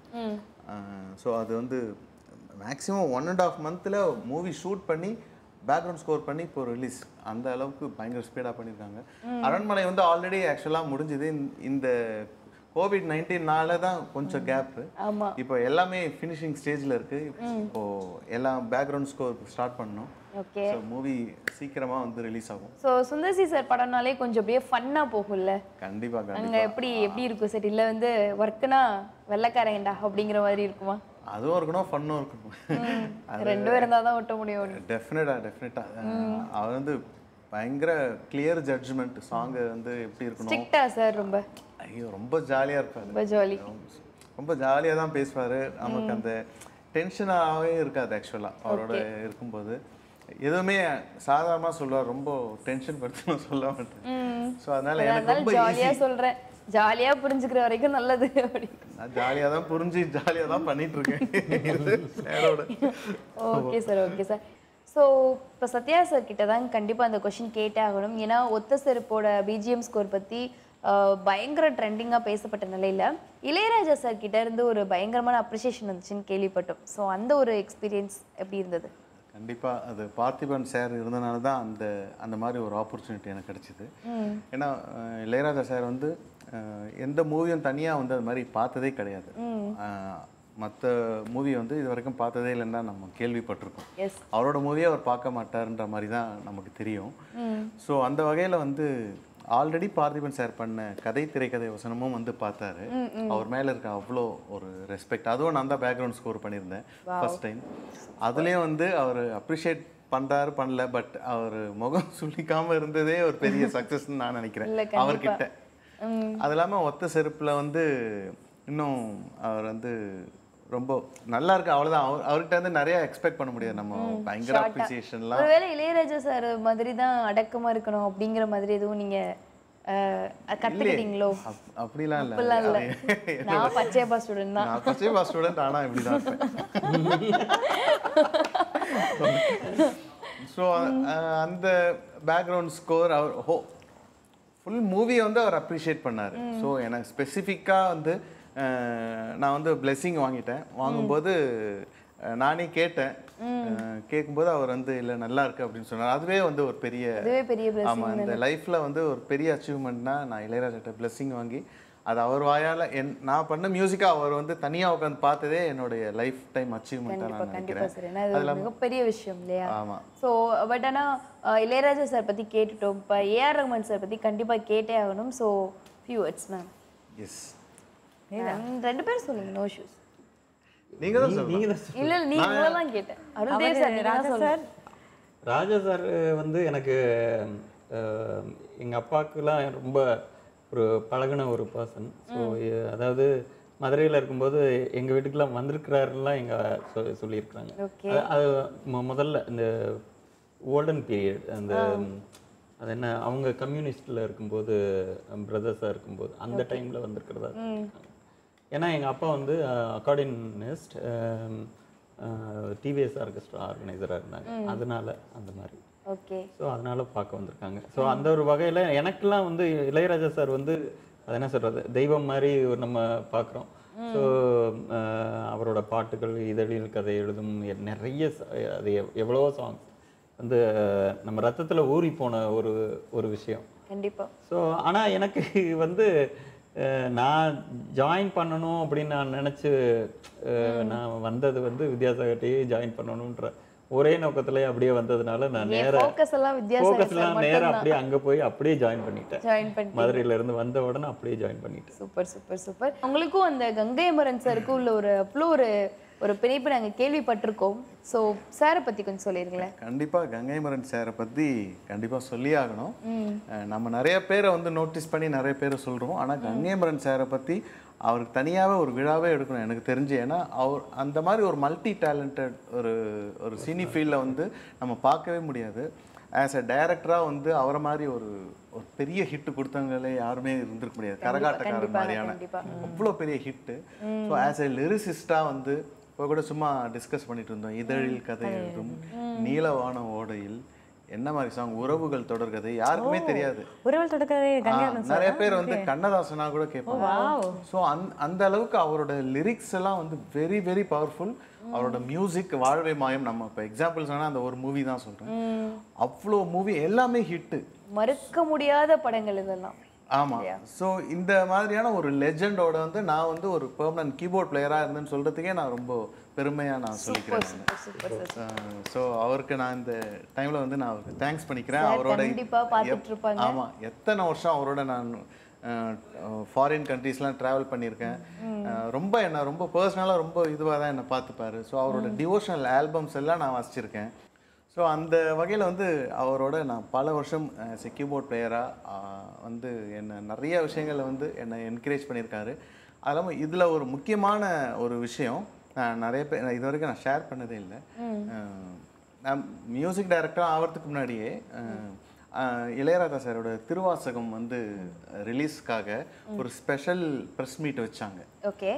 Speaker 4: ஸோ அது வந்து மேக்ஸிமம் ஒன் அண்ட் ஆஃப் மந்த்தில் மூவி ஷூட் பண்ணி பேக்ரவுண்ட் ஸ்கோர் பண்ணி இப்போ ரிலீஸ் அந்த அளவுக்கு பயங்கர ஸ்பீடாக பண்ணியிருக்காங்க அரண்மனை வந்து ஆல்ரெடி ஆக்சுவலாக முடிஞ்சுது இந்த- இந்த கோவிட் நைன்டீன்னால தான் கொஞ்சம் கேப்பு
Speaker 1: ஆமா
Speaker 4: இப்போ எல்லாமே ஃபினிஷிங் ஸ்டேஜில் இருக்கு இப்போ எல்லாம் பேக்ரவுண்ட் ஸ்கோர் ஸ்டார்ட் பண்ணோம்
Speaker 1: ஓகே
Speaker 4: ஸோ மூவி சீக்கிரமா வந்து ரிலீஸ் ஆகும்
Speaker 1: ஸோ சுந்தர்சி சார் படம்னாலே கொஞ்சம் அப்படியே ஃபன்னா போகும்ல
Speaker 4: கண்டிப்பா
Speaker 1: அங்க
Speaker 4: கண்டிப்பா
Speaker 1: எப்படி எப்படி இருக்கும் சார் இல்ல வந்து ஒர்க்குனா வெள்ளைக்காரங்கடா அப்படிங்கிற மாதிரி இருக்குமா
Speaker 4: அதுவும் இருக்கணும் ஃபன்னும் இருக்கணும்
Speaker 1: ரெண்டும் இருந்தால் தான் ஓட்ட முடியும்
Speaker 4: டெஃபினட்டா டெஃபினட்டா அவர் வந்து பயங்கர கிளியர் ஜட்ஜ்மெண்ட் சாங் வந்து எப்படி இருக்கணும்
Speaker 1: ஸ்ட்ரிக்டா சார் ரொம்ப
Speaker 4: ஐயோ ரொம்ப ஜாலியா இருப்பாரு
Speaker 1: ரொம்ப ஜாலி
Speaker 4: ரொம்ப ஜாலியா தான் பேசுவாரு நமக்கு அந்த டென்ஷனாகவே இருக்காது ஆக்சுவலா அவரோட இருக்கும்போது எதுவுமே சாதாரணமா சொல்லுவார் ரொம்ப டென்ஷன் படுத்தணும் சொல்ல மாட்டேன் ஸோ அதனால எனக்கு ரொம்ப
Speaker 1: ஜாலியா
Speaker 4: ஈஸி
Speaker 1: சொல்றேன் ஜாலியா புரிஞ்சுக்கிற வரைக்கும் நல்லது அப்படி
Speaker 4: நான் ஜாலியாக தான் புரிஞ்சு ஜாலியாக தான் பண்ணிட்டு இருக்கேன் இது சாரோட
Speaker 1: okay sir okay sir so இப்போ சத்யா சார் கிட்ட தான் கண்டிப்பாக அந்த கொஷின் கேட்டே ஆகணும் ஏன்னா ஒத்த செருப்போட பிஜிஎம் ஸ்கோர் பற்றி பயங்கர ட்ரெண்டிங்காக பேசப்பட்ட நிலையில் இளையராஜா சார் கிட்ட இருந்து ஒரு பயங்கரமான அப்ரிசியேஷன் வந்துச்சுன்னு கேள்விப்பட்டோம் ஸோ அந்த ஒரு எக்ஸ்பீரியன்ஸ் எப்படி இருந்தது
Speaker 4: கண்டிப்பா அது பார்த்திபன் சார் இருந்தனால தான் அந்த அந்த மாதிரி ஒரு ஆப்பர்ச்சுனிட்டி எனக்கு கிடைச்சிது ஏன்னா அஹ், இளையராஜா சார் வந்து அஹ், எந்த மூவியும் தனியா வந்து அது மாதிரி பார்த்ததே கிடையாது மற்ற மூவி வந்து இது வரைக்கும் பார்த்ததே இல்லைன்னு தான் நம்ம கேள்விப்பட்டிருக்கோம்
Speaker 1: எஸ்
Speaker 4: அவரோட மூவியை அவர் பார்க்க மாட்டாருன்ற மாதிரி தான் நமக்கு தெரியும் ஸோ அந்த வகையில் வந்து ஆல்ரெடி பார்த்திபன் சார் பண்ண கதை திரைக்கதை வசனமும் வந்து பார்த்தாரு அவர் மேலே இருக்க அவ்வளோ ஒரு ரெஸ்பெக்ட் அதுவும் நான் தான் பேக்ரவுண்ட் ஸ்கோர் பண்ணியிருந்தேன் ஃபர்ஸ்ட் டைம் அதுலேயும் வந்து அவர் அப்ரிஷியேட் பண்ணுறாரு பண்ணல பட் அவர் முகம் சுளிக்காம இருந்ததே ஒரு பெரிய சக்ஸஸ்ன்னு நான்
Speaker 1: இல்ல,
Speaker 4: நினைக்கிறேன்
Speaker 1: கண்டிப்பா.
Speaker 4: அவர்கிட்ட அது இல்லாமல் ஒத்த செருப்பில் வந்து இன்னும் அவர் வந்து ரொம்ப நல்லா இருக்கு அவ்வளோதான் அவர் அவர்கிட்ட வந்து நிறைய எக்ஸ்பெக்ட் பண்ண முடியாது நம்ம பயங்கர அப்ரிசியேஷன்லாம்
Speaker 1: ஒருவேளை இளையராஜா சார் மாதிரி தான் அடக்கமா இருக்கணும் அப்படிங்கிற மாதிரி எதுவும் நீங்க அஹ், கத்துக்கிட்டீங்களோ
Speaker 4: அப்- அப்படிலாம் இல்லை
Speaker 1: அப்படிலாம் இல்ல நான் பச்சையப்பா ஸ்டூடெண்ட் தான்
Speaker 4: நான் ஃபர்ஸ்ட் பா ஸ்டூடெண்ட் ஆனால் இப்படி தான் ஸோ அந்த பேக்ரவுண்ட் ஸ்கோர் அவர் ஹோ ஃபுல் மூவியை வந்து அவர் அப்ரிஷியேட் பண்ணார் ஸோ எனக்கு ஸ்பெசிஃபிக்காக வந்து அஹ், நான் வந்து பிளெஸ்ஸிங் வாங்கிட்டேன் வாங்கும்போது அஹ், நானே கேட்டேன் அஹ், கேட்கும்போது அவர் வந்து இல்லை நல்லா இருக்கு அப்படின்னு சொன்னார் அதுவே வந்து ஒரு பெரிய
Speaker 1: அதுவே பெரிய blessing
Speaker 4: ஆமா இந்த லைஃப்ல வந்து ஒரு பெரிய அச்சீவ்மெண்ட்னா நான் இளையராஜாட்ட பிளெஸ்ஸிங் வாங்கி அது அவர் வாயால என் நான் பண்ண மியூசிக்கா அவர் வந்து தனியா உட்காந்து பார்த்ததே என்னுடைய லைஃப் டைம் அச்சீவ்மெண்ட்டாக
Speaker 1: கண்டிப்பா
Speaker 4: நான்
Speaker 1: கண்டிப்பா
Speaker 4: நினைக்கிறேன்
Speaker 1: சார் ஏன்னா அது ஒரு மிகப்பெரிய விஷயம் இல்லையா
Speaker 4: ஆமா
Speaker 1: ஸோ பட் ஆனால் இளையராஜா சார் பற்றி கேட்டுட்டோம் இப்போ ஏஆர் ரஹ்மான் சார் பற்றி கண்டிப்பாக கேட்டே ஆகணும் so few words ma'am
Speaker 4: yes
Speaker 1: ரெண்டு பேரும் சொல்லுங்க நோ ஷூஸ்
Speaker 4: நீங்க தான் சொல்லணும்
Speaker 3: நீங்க தான்
Speaker 1: இல்ல இல்ல, நீ உங்களை தான் கேட்டேன் அருள்தேவ் சார் நீங்க தான்
Speaker 2: ராஜா
Speaker 1: சொல்லுங்க
Speaker 2: சார்
Speaker 3: ராஜா சார் வந்து எனக்கு அஹ், எங்க அப்பாவுக்குலாம் ரொம்ப ஒரு பழகுன ஒரு பர்சன் ஸோ அதாவது மதுரையில் இருக்கும்போது எங்க வீட்டுக்கெல்லாம் வந்திருக்கிறாருலாம் எங்க சொ- சொல்லியிருக்கிறாங்க
Speaker 1: ஓகே
Speaker 3: அது- அது மொ- முதல்ல இந்த ஓல்டன் பீரியட் அந்த அது என்ன அவங்க கம்யூனிஸ்டில் இருக்கும்போது பிரதர்ஸாக இருக்கும்போது அந்த டைமில் வந்திருக்கிறதா சொல்லியிருக்காங்க. ஏன்னா எங்கள் அப்பா வந்து அக்கார்டினிஸ்ட் டிவிஎஸ் ஆர்கெஸ்ட்ரா ஆர்கனைசராக இருந்தாங்க அதனால அந்த மாதிரி
Speaker 1: ஓகே
Speaker 3: ஸோ அதனால பார்க்க வந்திருக்காங்க ஸோ அந்த ஒரு வகையில் எனக்கெல்லாம் வந்து இளையராஜா சார் வந்து அது என்ன சொல்றது தெய்வம் மாதிரி ஒரு நம்ம பார்க்குறோம் ஸோ அவரோட பாட்டுகள் இதழில் கதை எழுதும் எ- நிறைய ச- அது எவ்- எவ்வளவோ சாங்ஸ் வந்து அஹ், நம்ம ரத்தத்துல ஊறி போன ஒரு ஒரு விஷயம்
Speaker 1: கண்டிப்பா
Speaker 3: ஸோ ஆனால் எனக்கு வந்து அஹ், நான் ஜாயின் பண்ணணும் அப்படின்னு நான் நினச்சி நான் வந்தது வந்து வித்யாசாகர்ட்டையே ஜாயின் பண்ணணுன்ற ஒரே நோக்கத்திலே அப்படியே வந்ததுனால நான் நேர
Speaker 1: ஃபோக்கஸ் எல்லாம் வித்தியாசம்
Speaker 3: ஃபோக்கஸ்லாம் நேரா அப்படியே அங்கே போய் அப்படியே ஜாயின் பண்ணிட்டேன்
Speaker 1: ஜாயின் பண்ணி
Speaker 3: மதுரையில இருந்து வந்த உடனே அப்படியே ஜாயின் பண்ணிட்டேன்
Speaker 1: சூப்பர் சூப்பர் சூப்பர் உங்களுக்கும் அந்த கங்கை அமரன் சாருக்கும் உள்ள ஒரு அவ்வளோ ஒரு ஒரு பிணைப்பு நாங்க கேள்விப்பட்டிருக்கோம் ஸோ சாரை பத்தி கொஞ்சம் சொல்லிருங்களேன்
Speaker 4: கண்டிப்பா கங்கை மரன் சாரை பத்தி கண்டிப்பா சொல்லியே ஆகணும் அஹ் நம்ம நிறைய பேரை வந்து நோட்டீஸ் பண்ணி நிறைய பேரை சொல்றோம் ஆனா கங்கை மரன் சாரை பத்தி அவருக்கு தனியாவே ஒரு விழாவே எடுக்கணும் எனக்கு தெரிஞ்சு ஏன்னா அவர் அந்த மாதிரி ஒரு மல்டி டேலண்டட் ஒரு ஒரு சினி ஃபீல்டில் வந்து நம்ம பார்க்கவே முடியாது ஆஸ் அ டைரக்டராக வந்து அவரை மாதிரி ஒரு ஒரு பெரிய ஹிட் கொடுத்தவங்களே யாருமே இருந்திருக்க முடியாது கரகாட்டக்காரர்
Speaker 1: கண்டிப்பாக,
Speaker 4: மாதிரியான
Speaker 1: கண்டிப்பா.
Speaker 4: அவ்வளோ பெரிய ஹிட்டு ஸோ ஆஸ் எ லிரிசிஸ்டாக வந்து இப்போ கூட சும்மா டிஸ்கஸ் பண்ணிட்டு இருந்தோம் இதழில் கதை எழுதும் நீலவான ஓடையில் என்ன மாதிரி சாங் உறவுகள் தொடர்கதை யாருக்குமே தெரியாது
Speaker 2: உறவல் தொடக்கவே
Speaker 4: ஆ,
Speaker 2: கங்கையாரன் சார்
Speaker 4: நிறைய பேர் வந்து கண்ணதாசனா கூட கேட்பாங்க ஸோ அந் அந்த அளவுக்கு அவரோட லிரிக்ஸ் எல்லாம் வந்து வெரி வெரி பவர்ஃபுல் அவரோட மியூசிக் வாழ்வை மாயம் நம்ம இப்போ எக்ஸாம்பிள் சொன்னா அந்த ஒரு மூவி தான் சொல்றேன் அவ்வளோ மூவி எல்லாமே ஹிட்டு
Speaker 1: மறுக்க முடியாத படங்கள் இதெல்லாம்
Speaker 4: ஆமா ஸோ இந்த மாதிரியான ஒரு லெஜெண்டோட வந்து நான் வந்து ஒரு பெர்மனன்ட் கீபோர்ட் பிளேயரா இருந்தேன்னு சொல்றதுக்கே நான் ரொம்ப பெருமையா நான் சொல்லிக்கிறேன்
Speaker 1: சூப்பர் சூப்பர்
Speaker 4: ஸோ அவருக்கு நான் இந்த டைம்ல வந்து நான் அவருக்கு தேங்க்ஸ் பண்ணிக்கிறேன்
Speaker 1: Sir,
Speaker 4: அவரோட
Speaker 1: கண்டிப்பா பார்த்துட்டு
Speaker 4: எப்-
Speaker 1: இருப்பாங்க.
Speaker 4: ஆமா எத்தனை வருஷம் அவரோட நான் ஃபாரின் கண்ட்ரீஸ்லாம் ட்ராவல் பண்ணியிருக்கேன் அஹ், ரொம்ப என்ன ரொம்ப பர்சனலாக ரொம்ப இதுவாக தான் என்னை பார்த்துப்பாரு ஸோ அவரோட டிவோஷனல் ஆல்பம்ஸ் எல்லாம் நான் வாசிச்சிருக்கேன் ஸோ அந்த வகையில் வந்து அவரோட நான் பல வருஷம் கீபோர்ட் பிளேயராக வந்து என்னை நிறைய விஷயங்களில் வந்து என்னை என்கரேஜ் பண்ணியிருக்காரு அது இல்லாமல் இதில் ஒரு முக்கியமான ஒரு விஷயம் நான் நிறைய பேர் நான் இது வரைக்கும் நான் ஷேர் பண்ணதே இல்லை அஹ், நான் மியூசிக் டைரக்டர் ஆகிறதுக்கு முன்னாடியே அஹ், அஹ், இளையராஜா சாரோட திருவாசகம் வந்து ரிலீஸ்க்காக ஒரு ஸ்பெஷல் ப்ரெஸ் மீட் வச்சாங்க
Speaker 1: ஓகே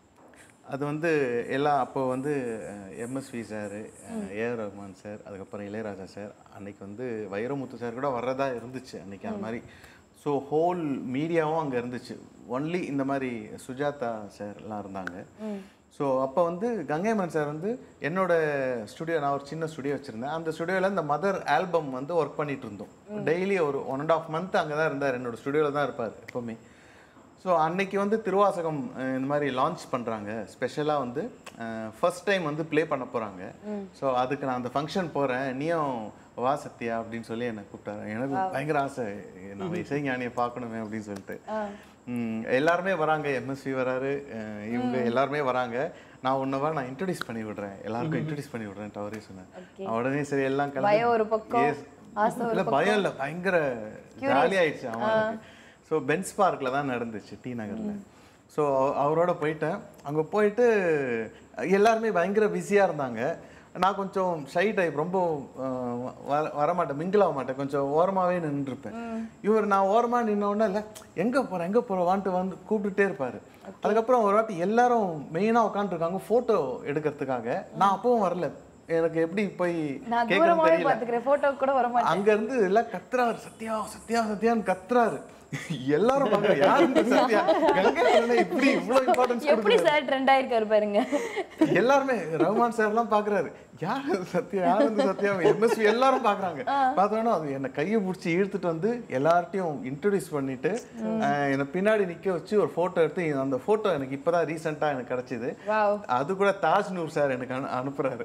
Speaker 4: அது வந்து எல்லாம் அப்போ வந்து MSV sir AR Rahman sir அதுக்கப்புறம் இளையராஜா சார் அன்னைக்கு வந்து வைரமுத்து சார் கூட வர்றதா இருந்துச்சு அன்னைக்கு அந்த மாதிரி ஸோ ஹோல் மீடியாவும் அங்கே இருந்துச்சு ஒன்லி இந்த மாதிரி சுஜாதா சார் எல்லாம் இருந்தாங்க ஸோ அப்போ வந்து கங்கைமன் சார் வந்து என்னோட ஸ்டுடியோ நான் ஒரு சின்ன ஸ்டுடியோ வச்சுருந்தேன் அந்த ஸ்டுடியோவில் இந்த மதர் ஆல்பம் வந்து ஒர்க் பண்ணிட்டு இருந்தோம் டெய்லி ஒரு ஒன் அண்ட் ஆஃப் மந்த் அங்கே தான் இருந்தார் என்னோட ஸ்டுடியோவில் தான் இருப்பார் எப்போவுமே ஸோ அன்னைக்கு வந்து திருவாசகம் அஹ், இந்த மாதிரி லான்ச் பண்ணுறாங்க ஸ்பெஷலாக வந்து ஃபர்ஸ்ட் டைம் வந்து ப்ளே பண்ண போகிறாங்க ஸோ அதுக்கு நான் அந்த ஃபங்க்ஷன் போகிறேன் நீயும் வா சத்யா அப்படின்னு சொல்லி என்னை கூப்பிட்டாரு எனக்கு பயங்கர ஆசை நம்ம இசைஞானியை பார்க்கணுமே அப்படின்னு சொல்லிட்டு ம், எல்லாருமே வராங்க எம்எஸ்வி வராரு அஹ், இவங்க எல்லாருமே வராங்க நான் உன்னவா நான் இன்ட்ரடியூஸ் பண்ணி விடுறேன் எல்லாருக்கும் இன்ட்ரடியூஸ் பண்ணி விடுறேன்ட்டு அவரே சொன்னேன் உடனே சரி எல்லாம்
Speaker 1: பயம் ஒரு பக்கம்,
Speaker 4: Yes.
Speaker 1: ஆசை ஒரு
Speaker 4: இல்ல பயம் இல்லை பயங்கர ஜாலி ஆயிடுச்சு அவன் ஸோ பென்ஸ் பார்க்கில் தான் நடந்துச்சு டி நகர்ல ஸோ அவரோட போயிட்டேன் அங்கே போயிட்டு எல்லாருமே பயங்கர பிஸியாக இருந்தாங்க நான் கொஞ்சம் ஷை டைப் ரொம்ப அஹ், வர வரமாட்டேன் மிங்கிள் ஆக மாட்டேன் கொஞ்சம் ஓரமாகவே நின்றுருப்பேன் இவர் நான் ஓரமாக நின்ன உடனே இல்லை எங்கே போகிறேன் எங்கே போகிறேன் வான்ட்டு வந்து கூப்பிட்டுட்டே இருப்பார் அதுக்கப்புறம் ஒரு வாட்டி எல்லாரும் மெயினாக உட்காந்துருக்காங்க ஃபோட்டோ எடுக்கிறதுக்காக நான் அப்பவும் வரல எனக்கு எப்படி போய்
Speaker 1: நான்
Speaker 4: கேட்கணும்னு
Speaker 1: தூரமாவே
Speaker 4: தெரியல
Speaker 1: பாத்துக்கிறேன் போட்டோ கூட வர மாட்டேன்
Speaker 4: அங்க இருந்து எல்லாம் கத்துறாரு சத்யா சத்யா சத்யான்னு கத்துறாரு எல்லாரும் பாக்க யாரு இந்த சத்யா கங்கை அண்ணனை இப்படி இவ்வளவு இம்பார்ட்டன்ஸ்
Speaker 1: எப்படி சார் ட்ரெண்ட் ஆயிருக்காரு பாருங்க
Speaker 4: எல்லாருமே ரகுமான் சார் எல்லாம் பாக்குறாரு யார் இந்த சத்யா யார் இந்த சத்யா எம்எஸ்வி எல்லாரும் பாக்குறாங்க பார்த்தோன்னா அது என்னை கையை பிடிச்சி இழுத்துட்டு வந்து எல்லார்ட்டையும் இன்ட்ரடியூஸ் பண்ணிட்டு அஹ், என்னை பின்னாடி நிக்க வச்சு ஒரு போட்டோ எடுத்து அந்த போட்டோ எனக்கு இப்பதான் ரீசெண்டா எனக்கு கிடைச்சது
Speaker 1: வாவ்
Speaker 4: அது கூட தாஜ் நூர் சார் எனக்கு அனு- அனுப்புறாரு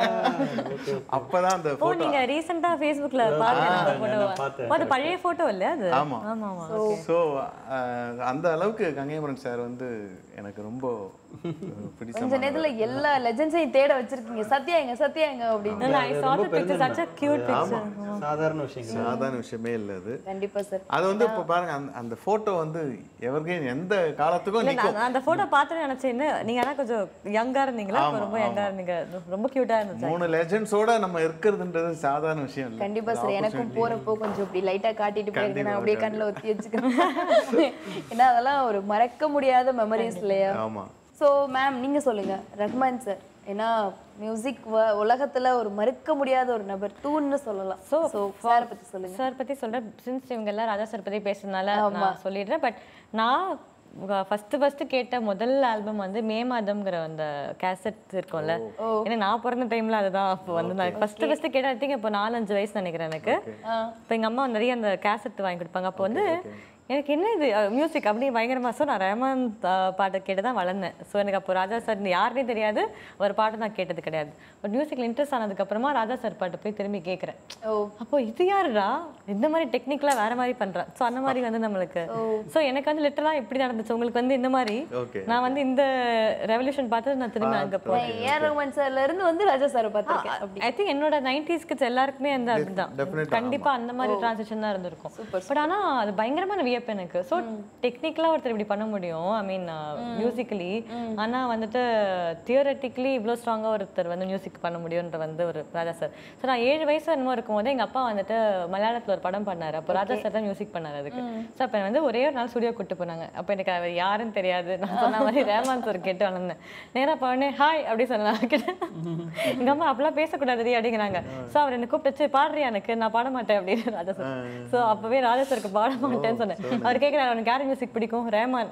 Speaker 4: அப்பதான் அந்த
Speaker 2: ஓ
Speaker 4: போட்டோ
Speaker 2: நீங்க ரீசெண்டா ஃபேஸ்புக்ல பாத்தேன் அந்த
Speaker 3: நான்
Speaker 2: போட்டோ
Speaker 3: பார்த்தேன்.
Speaker 2: அது பழைய போட்டோ இல்ல அது
Speaker 4: ஆமா.
Speaker 2: ஆமா ஆமா
Speaker 4: ஸோ அந்த அளவுக்கு கங்கைமரன் சார் வந்து எனக்கு ரொம்ப பிடிச்ச
Speaker 1: கொஞ்ச நேரத்துல எல்லா லெஜண்ட்ஸையும் தேட வச்சிருக்கீங்க சத்யா எங்க சத்யா எங்க அப்படின்னு
Speaker 2: No, I saw the picture, such a cute picture.
Speaker 3: சாதாரண விஷயங்கள்
Speaker 4: சாதாரண விஷயமே இல்லை அது
Speaker 1: கண்டிப்பா சார்
Speaker 4: அது வந்து இப்போ பாருங்க அந்த அந்த போட்டோ வந்து எவர்கிரைன் எந்த காலத்துக்கும்
Speaker 2: இல்ல
Speaker 4: நிற்கும்
Speaker 2: நான் அந்த போட்டோ பார்த்து நினைச்சேன் என்ன நீங்க ஆனா கொஞ்சம் யங்கா இருந்தீங்களா இப்ப ரொம்ப யங்கா இருந்தீங்க ரொம்ப கியூட்டா இருந்துச்சு
Speaker 4: மூணு லெஜண்ட்ஸோட நம்ம இருக்கிறதுன்றது சாதாரண விஷயம் இல்லை
Speaker 1: கண்டிப்பா சார் எனக்கும் போறப்போ கொஞ்சம் இப்படி லைட்டா காட்டிட்டு போயிருங்க நான் அப்படியே கண்ணுல ஒத்தி வச்சுக்கிறேன் ஏன்னா அதெல்லாம் ஒரு மறக்க முடியாத மெமரிஸ் இல்லையா
Speaker 4: ஆமா
Speaker 1: ஸோ மேம் நீங்க சொல்லுங்க ரஹ்மான் சார் ஏன்னா மியூசிக் உலகத்துல ஒரு மறுக்க முடியாத ஒரு நபர் தூண்னு சொல்லலாம் ஸோ சார் பத்தி சொல்லுங்க
Speaker 2: சார் பத்தி சொல்றேன் சின்ஸ் இவங்க எல்லாம் ராஜா சார் பத்தி பேசுறதுனால நான் சொல்லிடுறேன் பட் நான் ஃபர்ஸ்ட் ஃபர்ஸ்ட் கேட்ட முதல் ஆல்பம் வந்து மே மாதம்ங்கிற அந்த கேசட் இருக்கும்ல ஏன்னா நான் பிறந்த டைம்ல அதுதான் அப்போ வந்து நான் ஃபர்ஸ்ட் ஃபர்ஸ்ட் கேட்ட ஐ திங்க் இப்போ நாலஞ்சு வயசு நினைக்கிறேன் எனக்கு இப்போ எங்க அம்மா நிறைய அந்த கேசட் வாங்கி கொடுப்பாங்க அப்போ வந்து எனக்கு என்ன இது மியூசிக் அப்படி பயங்கரமா ஸோ நான் ரஹ்மான் அஹ், பாட்டை கேட்டு தான் வளர்ந்தேன் ஸோ எனக்கு அப்போ ராஜா சார் யாருனே தெரியாது ஒரு பாட்டு நான் கேட்டது கிடையாது பட் மியூசிக்கில் இன்ட்ரெஸ்ட் ஆனதுக்கப்புறமா ராஜா சார் பாட்டு போய் திரும்பி கேட்குறேன்
Speaker 1: ஓ
Speaker 2: அப்போ இது யாருடா இந்த மாதிரி டெக்னிக்கலாக வேற மாதிரி பண்றா ஸோ அந்த மாதிரி வந்து நம்மளுக்கு ஸோ எனக்கு வந்து லிட்டரலாக எப்படி நடந்துச்சு உங்களுக்கு வந்து இந்த மாதிரி
Speaker 4: Okay.
Speaker 2: நான் வந்து இந்த ரெவல்யூஷன் பார்த்து நான் திரும்பி அங்கே போனேன்
Speaker 1: ஏஆர் ரஹ்மான் சார்ல இருந்து வந்து ராஜா சார் பார்த்துருக்கேன் அப்படி
Speaker 2: ஐ திங்க் என்னோட நைன்டிஸ் கிட்ஸ் எல்லாருக்குமே அந்த அப்படிதான்
Speaker 4: definitely
Speaker 2: கண்டிப்பா அந்த மாதிரி டிரான்சிஷன் தான் இருந்திருக்கும் பட் ஆனா அது பயங்கரமான வியப்பு எனக்கு ஸோ டெக்னிக்கலா ஒருத்தர் இப்படி பண்ண முடியும் ஐ மீன் மியூசிக்கலி ஆனா வந்துட்டு தியரட்டிக்கலி இவ்வளோ ஸ்ட்ராங்கா ஒருத்தர் வந்து மியூசிக் பண்ண முடியும்ன்ற வந்து ஒரு ராஜா சார் ஸோ நான் ஏழு வயசு என்னமோ இருக்கும்போது எங்க அப்பா வந்துட்டு மலையாளத்துல ஒரு படம் பண்ணாரு அப்போ ராஜா சார் தான் மியூசிக் பண்ணாரு அதுக்கு ஸோ அப்போ வந்து ஒரே ஒரு நாள் ஸ்டுடியோ கூட்டு போனாங்க அப்போ எனக்கு அவர் யாருன்னு தெரியாது நான் சொன்ன மாதிரி ரேமான் சார் கேட்டு வளர்ந்தேன் நேரா போனே ஹாய் அப்படி சொன்னாங்க எங்க அம்மா அப்பெல்லாம் பேசக்கூடாது அப்படிங்கிறாங்க ஸோ அவர் என்ன கூப்பிட்டு "சரி, பாடுறியா எனக்கு நான் பாட மாட்டேன் அப்படின்னு ராஜா சார் ஸோ அப்பவே ராஜா சாருக்கு பாட மாட்டேன்னு சொன்னேன் அவர் கேட்குறாரு அவனுக்கு யார் மியூசிக் பிடிக்கும் ரேமான்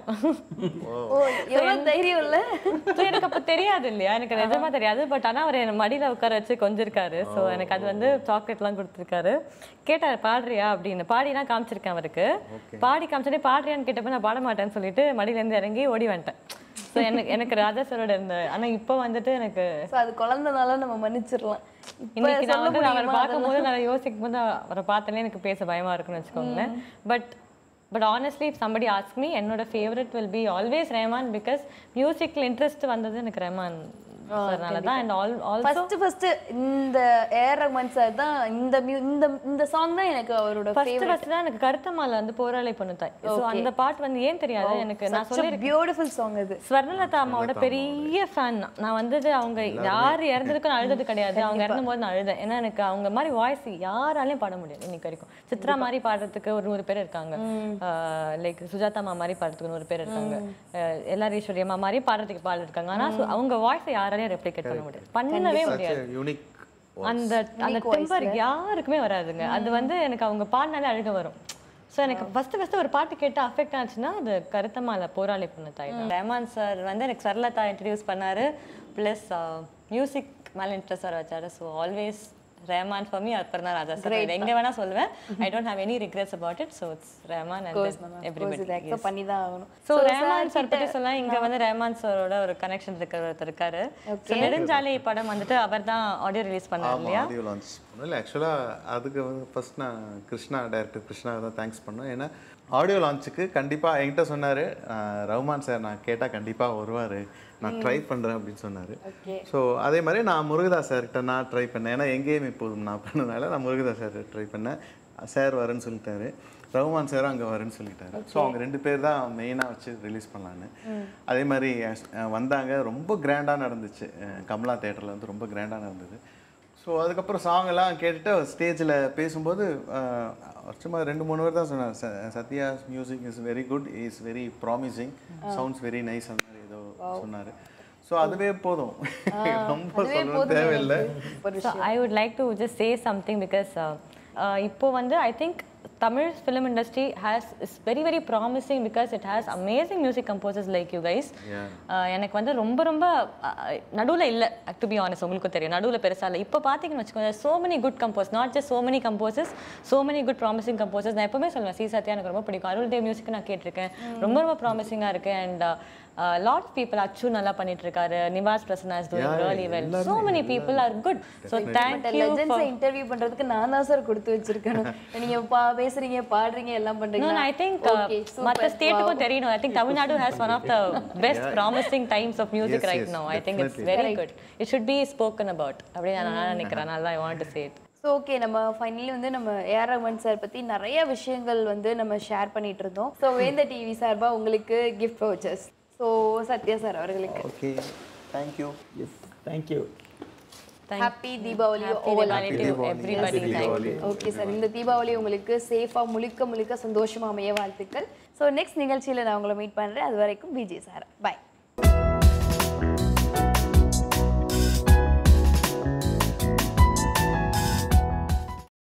Speaker 1: ஓ எவ்வளவு தைரியம் இல்ல
Speaker 2: ஸோ எனக்கு அப்போ தெரியாது இல்லையா எனக்கு நிஜமா தெரியாது பட் ஆனா அவர் என்ன மடியில உட்கார வச்சு கொஞ்சிருக்காரு ஸோ எனக்கு அது வந்து சாக்லேட்லாம் கொடுத்துருக்காரு கேட்டார் பாடுறியா அப்படின்னு பாடிலாம் காமிச்சிருக்கேன் அவருக்கு பாடி காமிச்சோடனே பாடுறியான்னு கேட்டப்ப நான் பாட மாட்டேன்னு சொல்லிட்டு மடியிலேருந்து இறங்கி ஓடி வந்துட்டேன் ஸோ எனக்கு எனக்கு ராஜா சாரோட இருந்த ஆனா இப்போ வந்துட்டு எனக்கு
Speaker 1: ஸோ அது குழந்தைனால நம்ம மன்னிச்சிடலாம் இப்ப
Speaker 2: இன்னைக்கு நான்
Speaker 1: சொல்ல
Speaker 2: வந்து அவரை
Speaker 1: முடியுமா
Speaker 2: பார்க்கும்போது நான் யோசிக்கும் போது அவரை பார்த்தாலே எனக்கு பேச பயமா இருக்குன்னு வச்சுக்கோங்களேன் but but honestly if somebody ask me என்னோட favourite will be always Rahman because மியூசிக்ல இன்ட்ரெஸ்ட் வந்தது எனக்கு ரஹ்மான் சார்னால தான் and all also
Speaker 1: first first இந்த ஏஆர் ரஹ்மான் சார் தான் இந்த mu- இந்த இந்த சாங் தான் எனக்கு அவரோட
Speaker 2: ஃபர்ஸ்ட் ஃபர்ஸ்ட் தான் எனக்கு கருத்தமால வந்து போராளி பொண்ணு தாய் ஸோ அந்த பாட்டு வந்து ஏன் தெரியாது எனக்கு நான் சொல்லி
Speaker 1: பியூட்டிஃபுல் சாங் அது
Speaker 2: ஸ்வர்ணலதா அம்மாவோட பெரிய ஃபேன் நான் வந்துட்டு அவங்க யார் இறந்ததுக்கும் நான் அழுதது கிடையாது அவங்க இறந்தும் போது நான் அழுதேன் ஏன்னா எனக்கு அவங்க மாதிரி வாய்ஸ் யாராலையும் பாட முடியாது இன்னைக்கு வரைக்கும் சித்ரா மாதிரி பாடுறதுக்கு ஒரு நூறு பேர் இருக்காங்க லைக் சுஜாதா அம்மா மாதிரி பாடுறதுக்கு நூறு பேர் இருக்காங்க அஹ் எல்லாரும் ஈஸ்வரி அம்மா மாதிரி பாடுறதுக்கு பாடு இருக்காங்க ஆனா சு- அவங்க வாய்ஸை யாராலையும் ரெப்ளிகேட் பண்ண முடியாது பண்ணவே முடியாது
Speaker 4: யூனிக்
Speaker 2: அந்த அந்த டெம்பர் யாருக்குமே வராதுங்க அது வந்து எனக்கு அவங்க பாடினாலே அழுக வரும் ஸோ எனக்கு ஃபர்ஸ்ட் ஃபர்ஸ்ட் ஒரு பாட்டு கேட்டு அஃபெக்ட் ஆச்சுன்னா அது கருத்தமால போராளி பண்ண தாய் தான் ரஹ்மான் சார் வந்து எனக்கு சரளதா இன்ட்ரடியூஸ் பண்ணாரு ப்ளஸ் மியூசிக் மேலே இன்ட்ரெஸ்ட் வர வச்சாரு so always Rahman for me அப்புறம் தான் ராஜா சார் எங்க வேணா சொல்லுவேன் I don't have any regrets about it so it's Rahman and
Speaker 1: இதை
Speaker 2: எவ்ரிபடி
Speaker 1: அக்செப்ட் பண்ணி தான் ஆகணும்
Speaker 2: ஸோ ரஹ்மான் சார் பத்தி சொல்ல இங்க வந்து ரஹ்மான் சாரோட ஒரு கனெக்ஷன் இருக்கிற ஒருத்தர் இருக்காரு ஸோ நெடுஞ்சாலை படம் வந்துட்டு அவர் தான் ஆடியோ ரிலீஸ் பண்ணார்
Speaker 4: ஆமாம்
Speaker 2: இல்லையா
Speaker 4: ஆடியோ லான்ச் பண்ணோம் இல்லை ஆக்சுவலாக அதுக்கு வந்து ஃபர்ஸ்ட் நான் கிருஷ்ணா டைரக்டர் கிருஷ்ணாவை தான் தேங்க்ஸ் பண்ணோம் ஏன்னா ஆடியோ லான்ச்சுக்கு கண்டிப்பாக என்கிட்ட சொன்னார் ரஹ்மான் சார் நான் கேட்டால் கண்டிப்பாக வருவார் நான் ட்ரை பண்ணுறேன் அப்படின்னு சொன்னார் ஸோ அதே மாதிரி நான் முருகதாஸ் சார்கிட்ட நான் ட்ரை பண்ணேன் ஏன்னா எங்கேயும் இப்போதும் நான் பண்ணதுனால நான் முருகதாஸ் சார் ட்ரை பண்ணேன் சார் வரேன்னு சொல்லிட்டாரு ரகுமான் சார் அங்கே வரேன்னு சொல்லிட்டாரு ஸோ அவங்க ரெண்டு பேர் தான் மெயினாக வச்சு ரிலீஸ் பண்ணலான்னு அதே மாதிரி அஹ், வந்தாங்க ரொம்ப கிராண்டாக நடந்துச்சு அஹ், கமலா தேட்டரில் வந்து ரொம்ப கிராண்டாக நடந்தது ஸோ அதுக்கப்புறம் சாங் எல்லாம் கேட்டுட்டு ஸ்டேஜில் பேசும்போது அஹ், சும்மா ரெண்டு மூணு பேர் தான் சொன்னார் "ச- Sathya music is very good is very promising sounds very nice அந்த மாதிரி ஏதோ சொன்னார் ஸோ அதுவே போதும் ரொம்ப சொல்லணும் தேவையில்லை
Speaker 2: So I would like to just say something because uh, uh, இப்போ வந்து I think Tamil film industry has is very very promising because it has amazing music composers like you guys.
Speaker 4: Yeah.
Speaker 2: Uh, எனக்கு வந்து ரொம்ப ரொம்ப நடுவில் இல்லை to be honest உங்களுக்கும் தெரியும் நடுவில் பெருசா இல்லை இப்போ பார்த்தீங்கன்னு வச்சுக்கோங்க so many good composers not just so many composers so many good promising composers நான் எப்பவுமே சொல்லுவேன் சி சத்யா எனக்கு ரொம்ப பிடிக்கும் அருள் தேவ் மியூசிக் நான் கேட்டிருக்கேன் ரொம்ப ரொம்ப ப்ராமிசிங்காக இருக்கு அண்ட் லாட் ஆஃப் பீப்புள் அச்சு நல்லா பண்ணிட்டு இருக்காரு Nivas Prasanna is doing really well so many people are good so thank you for
Speaker 1: லெஜெண்ட்ஸை இன்டர்வியூ பண்றதுக்கு நான் தான் சார் கொடுத்து வச்சிருக்கணும் நீங்க பா பேசுறீங்க பாடுறீங்க எல்லாம்
Speaker 2: No,
Speaker 1: பண்றீங்க
Speaker 2: no, I think uh, மத்த ஸ்டேட்டுக்கும் தெரியணும் I think Tamil Nadu has one of the best promising times of music
Speaker 4: Yes,
Speaker 2: right
Speaker 4: yes,
Speaker 2: now. I think it's
Speaker 4: definitely.
Speaker 2: very good. It should be spoken about. அப்படி நான் நினைக்கிறேன் அதனால I want to say it.
Speaker 1: So okay நம்ம finally வந்து நம்ம AR Rahman sir பத்தி நிறைய விஷயங்கள் வந்து நம்ம ஷேர் பண்ணிட்டு இருந்தோம் ஸோ வேந்த டிவி சார்பா உங்களுக்கு gift vouchers so Sathya sir அவர்களுக்கு
Speaker 4: okay thank you
Speaker 3: yes thank you
Speaker 1: happy Deepavali
Speaker 2: Happy Diwali to everybody. Thank you.
Speaker 1: Okay sir இந்த தீபாவளி உங்களுக்கு சேஃபா முழுக்க முழுக்க சந்தோஷமா அமைய வாழ்த்துக்கள் ஸோ நெக்ஸ்ட் நிகழ்ச்சியில நான் உங்களை மீட் பண்றேன் அது வரைக்கும் விஜய் சார் பை